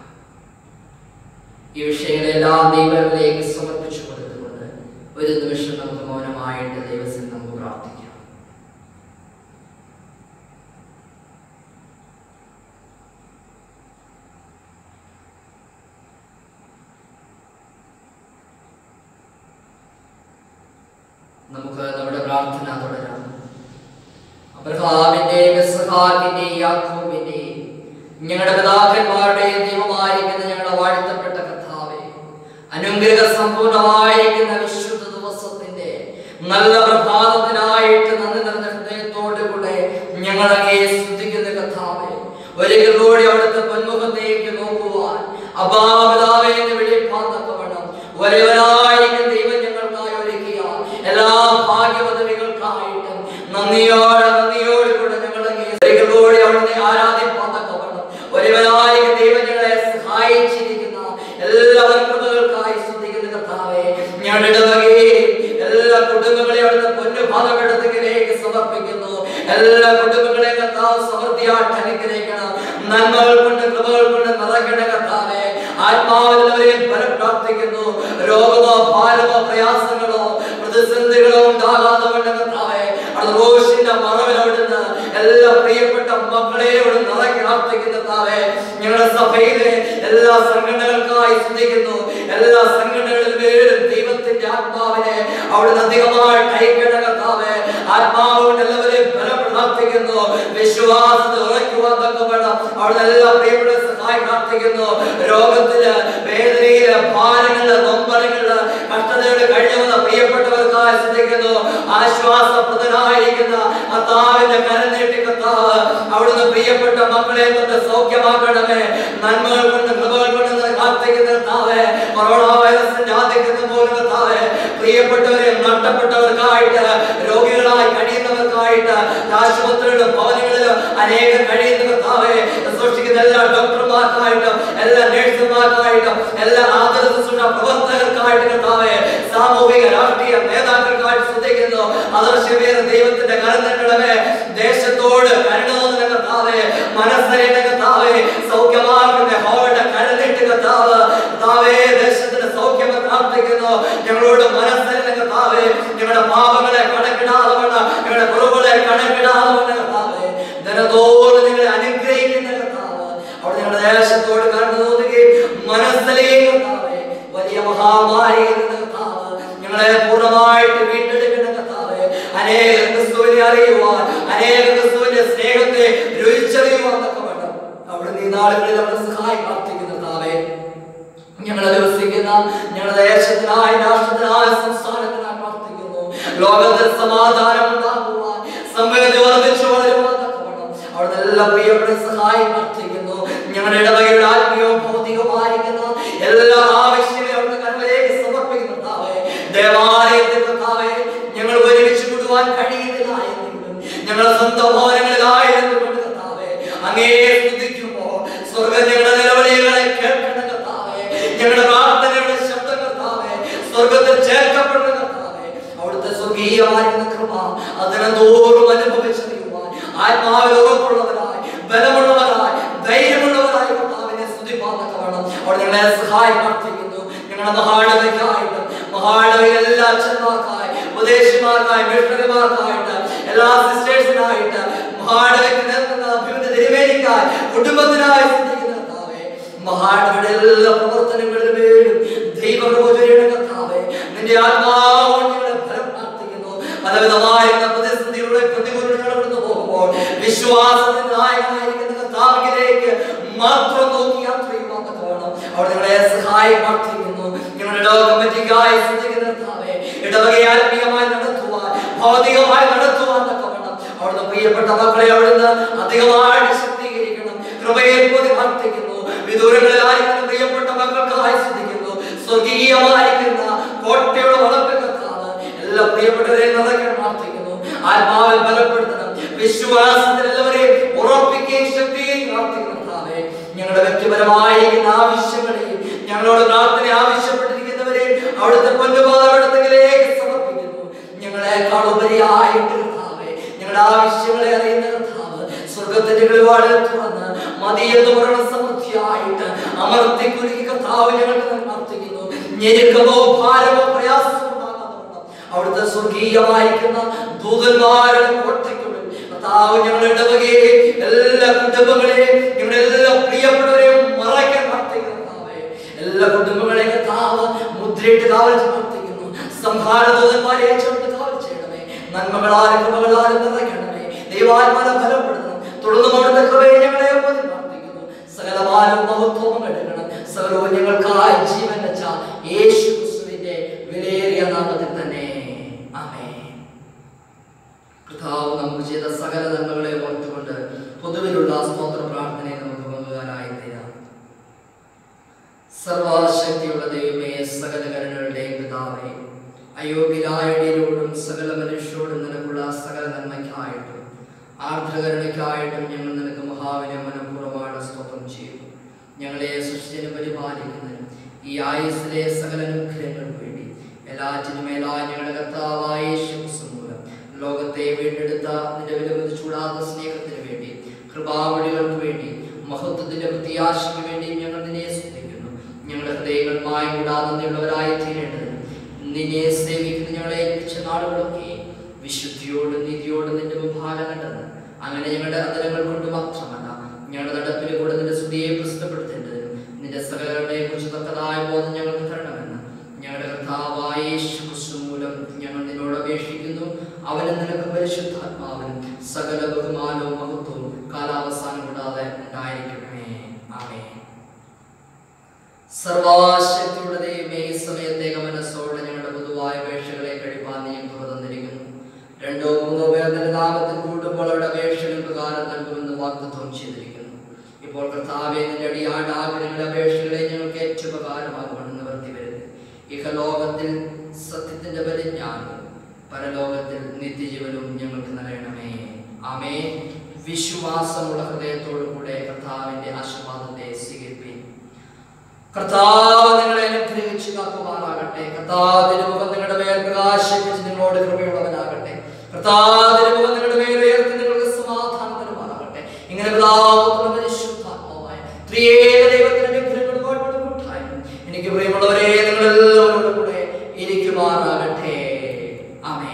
ഈ വിഷയങ്ങളെല്ലാം ദൈവങ്ങളിലേക്ക് സമർപ്പിച്ചു കൊടുത്തുകൊണ്ട് ഒരു നിമിഷം നമുക്ക് മൗനമായിട്ട് ദൈവത്തിൽ നമുക്ക് പ്രാർത്ഥിക്കാം നമുക്ക് നമ്മുടെ പ്രാർത്ഥന തുടരാം അബ്രഹാമിന്റെയും ഇസ്ഹാക്കിന്റെയും യാക്കോബിന്റെയും ഞങ്ങളുടെ പിതാക്കന്മാരുടെ ദൈവമായിരിക്കുന്ന ഞങ്ങളുടെ വാഴ്ത്തപ്പെട്ട കർത്താവെ അനുഗ്രഹ സമ്പൂർണമായിരിക്കുന്ന വിശുദ്ധ ദിവസത്തിന്റെ നല്ല പ്രഭാതത്തിനായിട്ട് നന്ദി നിറഞ്ഞ ഹൃദയത്തോടുകൂടെ ഞങ്ങളങ്ങേ സ്തുതിക്കുന്ന കർത്താവെ ഒരിക്കൽ കൂടി അവിടുത്തെ പൊന്മുഖത്തേക്ക് നോക്കുവാൻ അബാപിതാവെ എന്ന് വിളിപ്പാൻ തക്കവണ്ണം ഒരേവനായിരിക്കും ദൈവം ഞങ്ങൾക്കായി ഒരുക്കിയ എല്ലാ ഭാഗ്യപദവികൾക്കായിട്ടും നന്ദിയോടെ നന്ദിയോട് കൂടെ ഞങ്ങളങ്ങേ ഒരിക്കൽ കൂടി അവിടുത്തെ ആരാധിപ്പാൻ തക്കവണ്ണം ഒരുവനായിരിക്കും ദൈവം ഞങ്ങളെ സഹായിച്ചിരിക്കുന്ന എല്ലാ കൃപകൾക്കായി സ്തുതിക്കുന്ന കർത്താവെ ഞങ്ങളുടെ ഇടവകയും എല്ലാ കുടുംബങ്ങളെയും അവിടുത്തെ പൊന്നു ഭാഗമെടുത്തേക്ക് സമർപ്പിക്കുന്നു എല്ലാ കുടുംബങ്ങളെയും കർത്താവ് സമൃദ്ധിയായിട്ട് അനുഗ്രഹിക്കണം നന്മകൾ കൊണ്ട് കൃപകൾ കൊണ്ട് നിറയ്ക്കണ കർത്താവെ ആത്മാവിലുള്ളവരെയും ഫലം പ്രാർത്ഥിക്കുന്നു രോഗമോ ഭാരമോ പ്രയാസങ്ങളോ പ്രതിസന്ധികളോ ഉണ്ടാകാതെ കൊണ്ട് കർത്താവെ അത് റോഷിന്റെ മറവിൽ അവിടുന്ന് എല്ലാ പ്രിയപ്പെട്ട മക്കളെ അവിടെ നിറയ്ക്ക് പ്രാർത്ഥിക്കുന്ന കർത്താവെ ഞങ്ങളുടെ സഭയിലെ എല്ലാ സംഘടനകൾക്കായി സ്തുതിക്കുന്നു എല്ലാ സംഘടനകളിലും ദൈവത്തിന്റെ ആത്മാവിനെ അവിടുന്ന് അധികമായിട്ട് അയക്കണ കർത്താവേ ആത്മാവ് കൊണ്ട് എല്ലാവരെയും ബലം പ്രാർത്ഥിക്കുന്നു വിശ്വാസത്തെ ഉറയ്ക്കുവാൻ തക്കവണ്ണം അവിടുന്ന് എല്ലാ പ്രിയപ്പെട്ട സഹായി പ്രാർത്ഥിക്കുന്നു രോഗത്തില് വേദനയില് ഭാരങ്ങള് നൊമ്പരങ്ങള് കഷ്ടതയുടെ കഴിഞ്ഞുവന്ന പ്രിയപ്പെട്ടവർക്കായി ശ്രദ്ധിക്കുന്നു ആശ്വാസപ്രദനായിരിക്കുന്ന കർത്താവിന്റെ കരം നീട്ടി കർത്താവ് അവിടുന്ന് പ്രിയപ്പെട്ട മക്കളെ തൊട്ട് സൗഖ്യമാക്കണമേ നന്മകൾ കൊണ്ട് കൃപകൾ കൊണ്ട് നിന്നെ പ്രാർത്ഥിക്കുന്ന കർത്താവേ കൊറോണ വൈറസിന്റെ ആധിക്യത്തെ പോലും കർത്താവേ പ്രിയപ്പെട്ടവരെ നഷ്ടപ്പെട്ടവർക്കായിട്ട് രോഗികളായി കഴിയുന്നവർക്കായിട്ട് ആശുപത്രികളിലും ഭവനങ്ങളിലും അനേകം കഴിയുന്ന കർത്താവെ സൂക്ഷിക്കുന്ന എല്ലാ ഡോക്ടർമാർക്കായിട്ടും എല്ലാ നഴ്സുമാർക്കായിട്ടും എല്ലാ ആദര ശുശ്രൂഷ പ്രവർത്തകർക്കായിട്ട് കർത്താവെ സാമൂഹിക രാഷ്ട്രീയ നേതാക്കൾക്കായിട്ട് ശ്രദ്ധിക്കുന്നു ആദർശവേറെ ദൈവത്തിന്റെ കരം തരണമേ ദേശത്തോട് കരുണ തോന്നുന്ന കർത്താവെ മനസ്സറിയുന്ന കർത്താവെ സൗഖ്യമാക്കുന്ന ഹോയുടെ കരം നീട്ട് കർത്താവ് കർത്താവേ ദേശത്തിന് സൗഖ്യം പ്രാർത്ഥിക്കുന്നു ഞങ്ങളോട് മനസ്സറിയുന്ന കർത്താവെ ഞങ്ങളുടെ പാപങ്ങളെ കണക്കിടാതെ വേണം ഞങ്ങളുടെ കുറവുകളെ കണക്കിടാതെ വേണം കർത്താവെ ധനത്തോട് നിങ്ങളെ അനുഗ്രഹിക്കുന്ന കർത്താവ് അവിടെ ഞങ്ങളുടെ ദേശത്തോട് കണ്ടു തോന്നുകയും മനസ്സിലെയും കർത്താവെ വലിയ മഹാമാരി കർത്താവ് ഞങ്ങളെ പൂർണ്ണമായിട്ട് വീണ്ടെടുക്കുന്ന കർത്താവെ അനേക ക്രിസ്തുവിനെ അറിയുവാൻ അനേക ക്രിസ്തുവിന്റെ സ്നേഹത്തെ രുചിച്ചറിയുവാൻ തക്ക വേണം അവിടെ നീ നാളുകളിൽ നമ്മുടെ സഹായം പ്രാർത്ഥിക്കുന്ന കർത്താവെ ഞങ്ങൾ അധിവസിക്കുന്ന ഞങ്ങളുടെ ദേശത്തിനായി രാഷ്ട്രത്തിനായി സംസ്ഥാനത്തിനായി പ്രാർത്ഥിക്കുന്നു ലോകത്തിൽ സമാധാനം ഉണ്ടാകുവാൻ സമൃദ്ധി വർദ്ധിച്ചു വളരുവാൻ തക്കവണ്ണം അവിടുത്തെ എല്ലാ പ്രിയപ്പെട്ട സഹായം പ്രാർത്ഥിക്കുന്നു ഞങ്ങളുടെ ഇടവകയുടെ ആത്മീയവും ഭൗതികവുമായിരിക്കുന്ന എല്ലാ ആവശ്യങ്ങളെയും അവിടുത്തെ കരങ്ങളിലേക്ക് സമർപ്പിക്കുന്നു കർത്താവേ ദേവാലയത്തിൽ കർത്താവേ ഞങ്ങൾ ഒരുമിച്ച് കൂടുവാൻ കഴിയുന്നില്ല എന്നെങ്കിലും ഞങ്ങളുടെ സ്വന്തം ഭവനങ്ങളിലായിരുന്നു കൊണ്ട് കർത്താവേ അങ്ങേ സ്തുതിക്കുമ്പോ സ്വർഗം ഞങ്ങളുടെ നിലവിളികളെ കേൾക്കുന്ന കർത്താവേ ഞങ്ങളുടെ പ്രാർത്ഥനയുടെ ശബ്ദം കർത്താവേ സ്വർഗത്തിൽ ചേർക്കപ്പെടുന്ന കർത്താവേ അവിടുത്തെ സ്വർഗീയമായിരുന്ന കൃപ അതിനെന്തോറും അനുഭവിച്ചറിയുവാൻ ആത്മാവിൽ ഉറപ്പുള്ളവരായി ബലമുള്ളവരായി ധൈര്യമുള്ളവരായി കർത്താവിനെ സ്തുതിപ്പാന്നൊക്കെ വേണം അവിടെ ഞങ്ങളെ സഹായം പ്രാർത്ഥിക്കുന്നു ഞങ്ങളുടെ മഹാടവയ്ക്കായിട്ട് മഹാടവയിൽ എല്ലാ അച്ഛന്മാർക്കായി ഉപദേശിമാർക്കായി മിഷണറിമാർക്കായിട്ട് എല്ലാ സിസ്റ്റേഴ്സിനായിട്ട് മഹാടവയ്ക്ക് നേർക്കുന്ന അഭിമന്യ തിരുവേലിക്കായി കുടുംബത്തിനായി ചിന്തിക്കുന്ന കർത്താവേ മഹാടവയുടെ എല്ലാ പ്രവർത്തനങ്ങളിലും വേണം ദൈവപ്രഭുചരിയുടെ കർത്താവേ നിന്റെ ആത്മാവോട് ഞങ്ങളെ ഫലം പ്രാർത്ഥിക്കുന്നു പലവിധമായിരുന്ന പ്രതിസന്ധികളുടെ പ്രതികൂലങ്ങൾ കടന്നു പോകുമ്പോൾ വിശ്വാസത്തിന്റെ നായകനായിരിക്കുന്ന കർത്താവിലേക്ക് മാത്രം നോക്കി യാത്ര ചെയ്യുവാൻ തക്കവണ്ണം അവിടെ നിങ്ങളെ സഹായം പ്രാർത്ഥിക്കുന്നു ഞങ്ങളുടെ ഇടവക കമ്മിറ്റിക്കായി ശ്രദ്ധിക്കുന്ന കർത്താവേ ഇടവകയെ ആത്മീയമായി നടത്തുവാൻ ഭൗതികമായി നടത്തുവാൻ തക്കവണ്ണം അവിടുന്ന് പ്രിയപ്പെട്ട മക്കളെ അവിടുന്ന് അധികമായിട്ട് ശക്തീകരിക്കണം കൃപയെ പോലെ പ്രാർത്ഥിക്കുന്നു വിദൂരങ്ങളിലായിരിക്കുന്ന പ്രിയപ്പെട്ട മക്കൾക്കായി ശ്രദ്ധിക്കുന്നു സ്വർഗീയമായിരിക്കുന്ന കോട്ടയുടെ വളർത്ത കർത്താവ് എല്ലാ പ്രിയപ്പെട്ടവരെ നിറയ്ക്കാൻ പ്രാർത്ഥിക്കുന്നു ആത്മാവിൽ ബലപ്പെടുത്തണം വിശ്വാസത്തിൽ എല്ലാവരെയും ഉറപ്പിക്കുകയും ശക്തിയും പ്രാർത്ഥിക്കുന്നു കർത്താവേ ഞങ്ങളുടെ വ്യക്തിപരമായിരിക്കുന്ന ആവശ്യങ്ങളെയും ഞങ്ങളോട് പ്രാർത്ഥന ആവശ്യപ്പെട്ടിരിക്കുന്നവരെയും അവിടുത്തെ പൊന്നുപാതത്തിലേക്ക് സമർപ്പിക്കുന്നു ഞങ്ങളെക്കാൾ ഉപരിയായിട്ട് കർത്താവേ ഞങ്ങളുടെ ആവശ്യങ്ങളെ അറിയുന്ന കർത്താവ് സ്വർഗത്തിന്റെ കിളിവാടിൽ തുറന്ന് മതി എന്ന് പറയുന്ന സമൃദ്ധിയായിട്ട് അമർത്തി കുരുക്കി കർത്താവ് ഞങ്ങൾക്ക് നൽകി പ്രാർത്ഥിക്കുന്നു ഞെരുക്കമോ ഭാരമോ പ്രയാസമോ ഉണ്ടാകാതെ വണ്ണം അവിടുത്തെ സ്വർഗീയമായിരിക്കുന്ന ദൂതന്മാരുടെ കോട്ടയ്ക്കുള്ളിൽ കർത്താവ് ഞങ്ങളുടെ ഇടവകയെ എല്ലാ കുടുംബങ്ങളെയും ഞങ്ങളുടെ എല്ലാ പ്രിയപ്പെട്ടവരെയും മറയ്ക്കാൻ പ്രാർത്ഥിക്കുന്നു കർത്താവേ. എല്ലാ കുടുംബങ്ങളെയും കർത്താവ് മുദ്രയിട്ട് കാവൽ പ്രാർത്ഥിക്കുന്നു സംഹാര ദൂതന്മാരെ ചേർത്ത് കാവൽ ചെയ്യണമേ നന്മകളാലും കൃപകളാലും നിറയ്ക്കണമേ ദൈവാത്മാനം ഫലപ്പെടുത്തണം തുടർന്നും അവിടുത്തെ കൃപയെ ഞങ്ങളെ ഓതി പ്രാർത്ഥിക്കുന്നു സകലമാനും മഹത്വവും എടുക്കണം സകലവും ഞങ്ങൾക്കായി ജീവൻ വെച്ച യേശു ക്രിസ്തുവിന്റെ വിലയേറിയ നാമത്തിൽ തന്നെ ആമേൻ കർത്താവ് നമുക്ക് ചെയ്ത സകല നന്മകളെ ഓർത്തുകൊണ്ട് പൊതുവിലുള്ള സ്തോത്ര പ്രാർത്ഥനയെ നമുക്ക് പങ്കുകാരായി തീരാം സർവശക്തിയുള്ള ദൈവമേ സകല കരുണകളുടെയും പിതാവേ അയോഗ്യരായടിയിലോടും സകല മനുഷ്യരോടും നിനക്കുള്ള സകല നന്മയ്ക്കായിട്ടും ആർദ്രകരുണയ്ക്കായിട്ടും ഞങ്ങൾ നിനക്ക് മഹാവിനെ മനഃപൂർവ്വമാണ് സ്തോത്രം ചെയ്യുന്നു ഞങ്ങളെ സൃഷ്ടിന് പരിപാലിക്കുന്നതിനും ഈ ആയുസ്സിലെ സകല അനുഗ്രഹങ്ങൾക്ക് വേണ്ടി എല്ലാറ്റിനും മേലായി ഞങ്ങളുടെ കർത്താവായ യേശു ക്രിസ്തു മൂലം ലോകത്തെ വീണ്ടെടുത്ത നിന്റെ വിലമതി ചൂടാത്ത സ്നേഹത്തിന് വേണ്ടി കൃപാവഴികൾക്ക് വേണ്ടി മഹത്വത്തിന്റെ പ്രത്യാശയ്ക്ക് വേണ്ടി ഞങ്ങൾ നിന്നെ സ്തുതിക്കുന്നു ഞങ്ങളുടെ ഹൃദയങ്ങൾ മായം കൂടാതെയുള്ളവരായി തീരേണ്ടത് നിന്നെ സേവിക്കുന്ന ഞങ്ങളെ ഏൽപ്പിച്ച നാളുകളൊക്കെ വിശുദ്ധിയോടും നീതിയോടും നിന്റെ മുമ്പാകെ കണ്ടെന്ന് അങ്ങനെ ഞങ്ങളുടെ അതരങ്ങൾ കൊണ്ട് മാത്രമല്ല ഞങ്ങളുടെ നടപ്പിന് കൂടെ നിന്റെ സ്തുതിയെ പ്രസിദ്ധപ്പെടുത്തേണ്ടതിനും നിന്റെ സകലങ്ങളെ കുറിച്ച് തക്കതായ ബോധം ഞങ്ങൾക്ക് തരണമെന്ന് ഞങ്ങളുടെ കർത്താവായ യേശു ക്രിസ്തു മൂലം ഞങ്ങൾ അവന് നിനക്ക് പരിശുദ്ധാത്മാവിനും സകല ബഹുമാനവും മഹത്വവും കാലാവസാനം കൂടാതെ ഉണ്ടായിരിക്കണമേ ആമേ സർവാശക്തിയുടെ ദൈവമേ ഈ സമയത്തേക്ക് മനസ്സോടെ ഞങ്ങളുടെ പൊതുവായ അപേക്ഷകളെ കഴിപ്പാൻ നീ കൃപ തന്നിരിക്കുന്നു രണ്ടോ മൂന്നോ പേർ നിന്റെ നാമത്തിൽ കൂടുമ്പോൾ അവരുടെ അപേക്ഷകൾ പ്രകാരം നൽകുമെന്ന് വാഗ്ദത്വം ചെയ്തിരിക്കുന്നു ഇപ്പോൾ കർത്താവെ നിന്റെ അടിയാട് ആഗ്രഹങ്ങളുടെ അപേക്ഷകളെ ഞങ്ങൾക്ക് ഏറ്റവും ഉപകാരമാകുമെന്ന് നിവർത്തി വരുന്നു ഇഹലോകത്തിൽ സത്യത്തിന്റെ പരിജ്ഞാനവും പരലോകത്തിൽ നിത്യജീവനും ഞങ്ങൾക്ക് നൽകണമേ ആമേ വിശ്വാസമുള്ള ഹൃദയത്തോടു കൂടെ കർത്താവിന്റെ ആശീർവാദത്തെ സ്വീകരിപ്പിൻ കർത്താവ് നിങ്ങളെ അനുഗ്രഹിച്ചു കാക്കുമാറാകട്ടെ കർത്താവിന്റെ മുഖം നിങ്ങളുടെ മേൽ പ്രകാശിപ്പിച്ച് നിങ്ങളോട് കൃപയുള്ളവനാകട്ടെ കർത്താവിന്റെ മുഖം നിങ്ങളുടെ മേൽ ഉയർത്തി നിങ്ങൾക്ക് സമാധാനം തരുമാറാകട്ടെ ഇങ്ങനെ പിതാവും പരിശുദ്ധാത്മാവായ ത്രിയേക ദൈവത്തിന്റെ അനുഗ്രഹങ്ങളും വാഴ്വോടും കൂട്ടായ്മ എനിക്ക് പ്രിയമുള്ളവരെ നിങ്ങളെല്ലാവരോടും കൂടെ ഇരിക്കുമാറാകട്ടെ ആമേ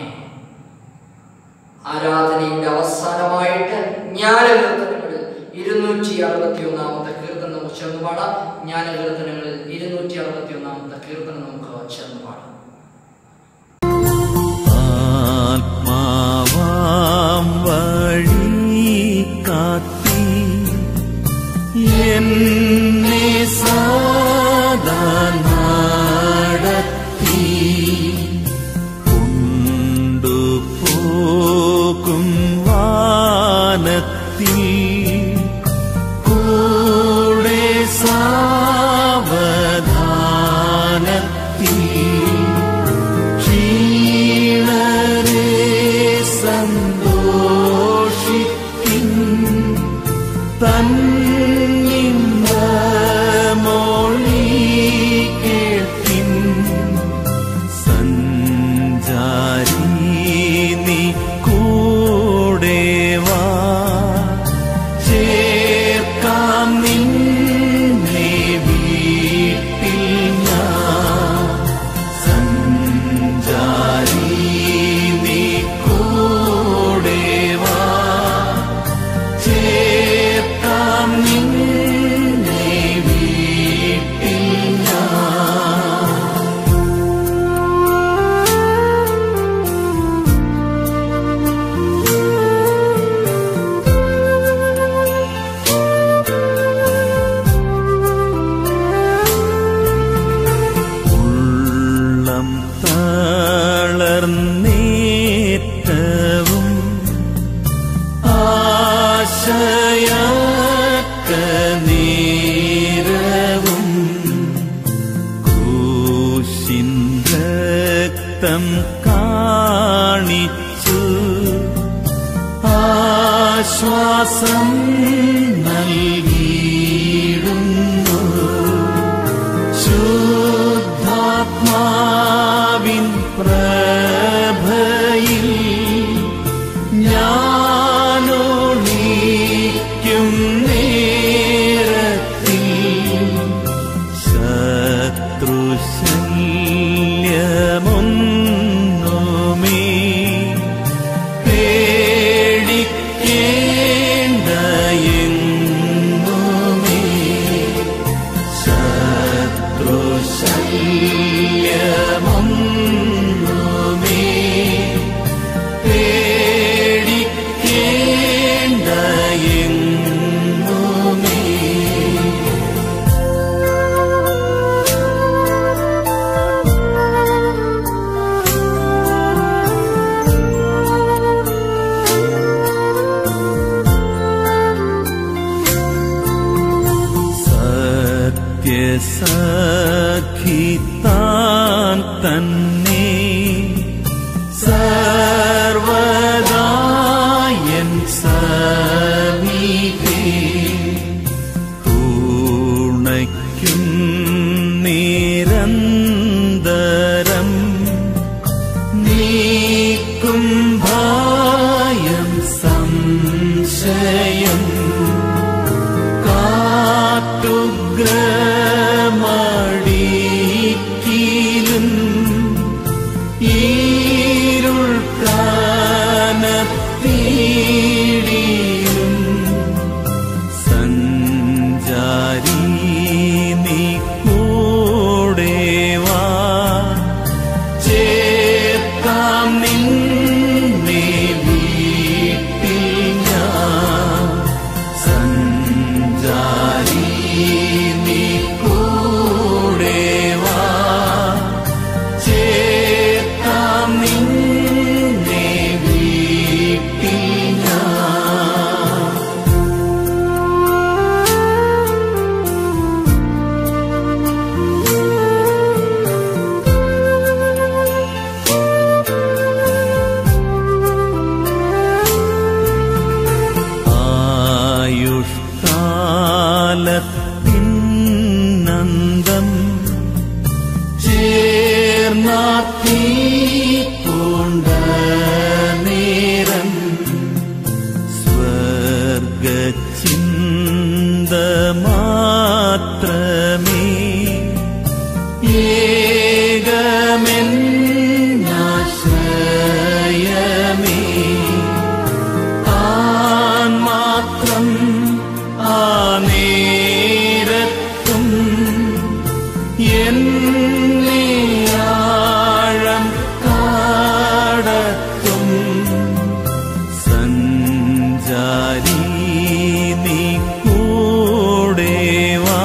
ആരാധനയുടെ അവസാനമായിട്ട് ജ്ഞാനകീർത്തനങ്ങളിൽ ഇരുന്നൂറ്റി അറുപത്തി ഒന്നാമത്തെ കീർത്തനം നമുക്ക് ചേർന്ന് പാടാം ജ്ഞാനകീർത്തനങ്ങളിൽ ഇരുന്നൂറ്റി അറുപത്തി ഒന്നാമത്തെ കീർത്തനം നമുക്ക് ചേർന്ന് പാടാം ആത്മാവാം വഴി കാത്തി എന്നെ സാദാ നടത്തി കൊണ്ടുപോകും വാനത്തിൽ കൂടെ സാവധാനത്തിൽ ക്ഷീണരെ സന്തോഷിപ്പിൻ തന്നിന്ദമൊഴി കേൾപ്പിൻ സഞ്ചാരി നീ കൂടെ വാ ചേർക്കാം നിന്നെ വീട്ടിൽ ഞാൻ സഞ്ചാരി നീ കൂടെ വാ ചേർക്കാം നിന്നെ വീട്ടിൽ ഞാൻ ഉള്ളം തളർന്നേറ്റവും ആശയക്ക നേരവും കൂശിൻ രക്തം കാണിച്ചു ആശ്വാസം നൽകിയിടുന്നു ശുദ്ധാത്മാവിൻ പ്രഭയിൽ ഞാനൊളിക്കും നേരത്തിൽ ശത്രുശല്യമൊന്നുമേ പേടിക്കേണ്ട എങ്ങുമേ ശത്രുശല്യമൊന്നുമേ പേടിക്കേണ്ട എങ്ങുമേ സഖിത്താൻ തന്നെ സർവദായൻ സവികേ തുണയ്ക്കും നിരന്തരം നീക്കും ഭയം സംശയം കാട്ടുഗ്രമടിക്കിലും ഈരുൾ കാനത്തീടിലും സഞ്ചാരി നീ കൂടെ വാ ചേർക്കാം നിന്നെ പൂണ്ട നേരം സ്വർഗചിന്ത മാത്രമേ ഏകമെന്നാശ്രയമേ താൻ മാത്രം ആ നേരത്തും എന്നെ ആഴം കാടത്തും സഞ്ചാരി നീ കൂടെ വാ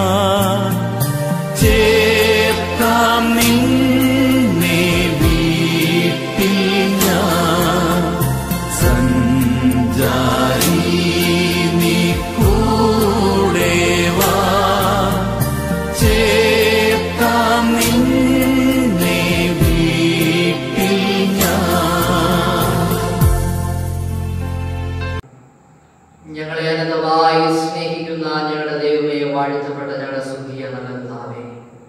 ചേർക്കാം നിന്നെ വീട്ടിൽ ഞാൻ സഞ്ചാരി നീ കൂടെ വാ ചേർക്കാം നിന്നെ വീട്ടിൽ ഞാൻ ഞങ്ങളെ അനന്തമായി സ്നേഹിക്കുന്ന ഞങ്ങളുടെ ദൈവമേ വാഴ്ത്തപ്പെട്ട ഞങ്ങളുടെ സുഖിയ നല്ലതാവേ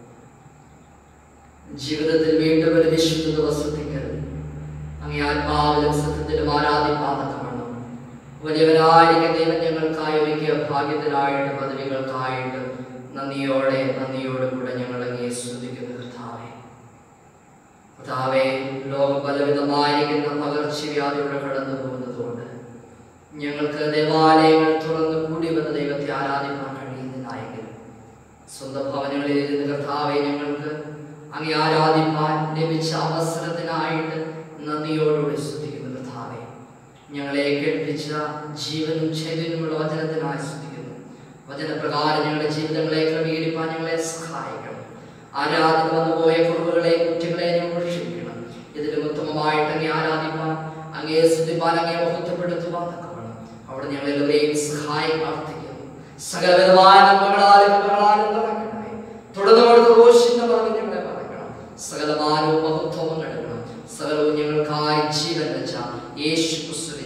ജീവിതത്തിൽ വീണ്ടും ഒരു വിശുദ്ധ ദിവസത്തേക്ക് അങ്ങേ ആത്മാവിലും സത്യത്തിലും ആരാധിപ്പാതക്കമാണ് വലിയവരായിരിക്കും ദൈവം ഞങ്ങൾക്കായി ഒരുക്കിയ ഭാഗ്യത്തിനായിട്ട് പദവികൾക്കായിട്ട് നന്ദിയോടെ നന്ദിയോടെ കൂടെ ഞങ്ങൾ അങ്ങേ സ്തുതിക്കുന്നു കർത്താവേ കർത്താവേ ലോകം പലവിധമായിരിക്കുന്ന പകർച്ചവ്യാധിയുടെ കടന്നു പോകുന്നതുകൊണ്ട് ഞങ്ങൾക്ക് ദേവാലയങ്ങൾ തുറന്ന് കൂടി വന്ന ദൈവത്തെ ആരാധിക്കാൻ കഴിയുന്നതായെങ്കിലും സ്വന്തം ഭവനങ്ങളിൽ ഇരുന്ന് കർത്താവെ ഞങ്ങൾക്ക് അങ്ങേ ആരാധിപ്പാൻ ലഭിച്ച അവസരത്തിനായിട്ട് നന്ദിയോടുകൂടി സ്തുതിക്കുന്നു കർത്താവെ ഞങ്ങളെ കേൾപ്പിച്ച ജീവനും ചൈതന്യമുള്ള വചനത്തിനായി സ്തുതിക്കുന്നു വചനപ്രകാരം ഞങ്ങളുടെ ജീവിതങ്ങളെ ക്രമീകരിപ്പാൻ ഞങ്ങളെ സഹായിക്കണം ആരാധന വന്നുപോയ കുറവുകളെ കുറ്റങ്ങളെ ഞങ്ങൾ ക്ഷമിക്കണം ഇതിലും ഉത്തമമായിട്ട് അങ്ങേ ആരാധിപ്പാൻ അങ്ങേ സ്തുതിപ്പാൻ അങ്ങേ മഹത്വപ്പെടുത്തുവാൻ തക്കവണ്ണം അവിടെ ഞങ്ങൾ എല്ലാവരെയും സഹായം പ്രാർത്ഥിക്കുന്നു സകലവിധമായ നന്മകളാലും കൃപകളാലും നിറയ്ക്കണമേ തുടർന്ന് കൊടുത്ത റോഷിന്റെ പറഞ്ഞു ഞങ്ങളെ പറയണം സകലമാനവും മഹത്വവും നൽകണം സകലവും ഞങ്ങൾക്കായി ജീവൻ വെച്ച യേശു ക്രിസ്തുവിന്റെ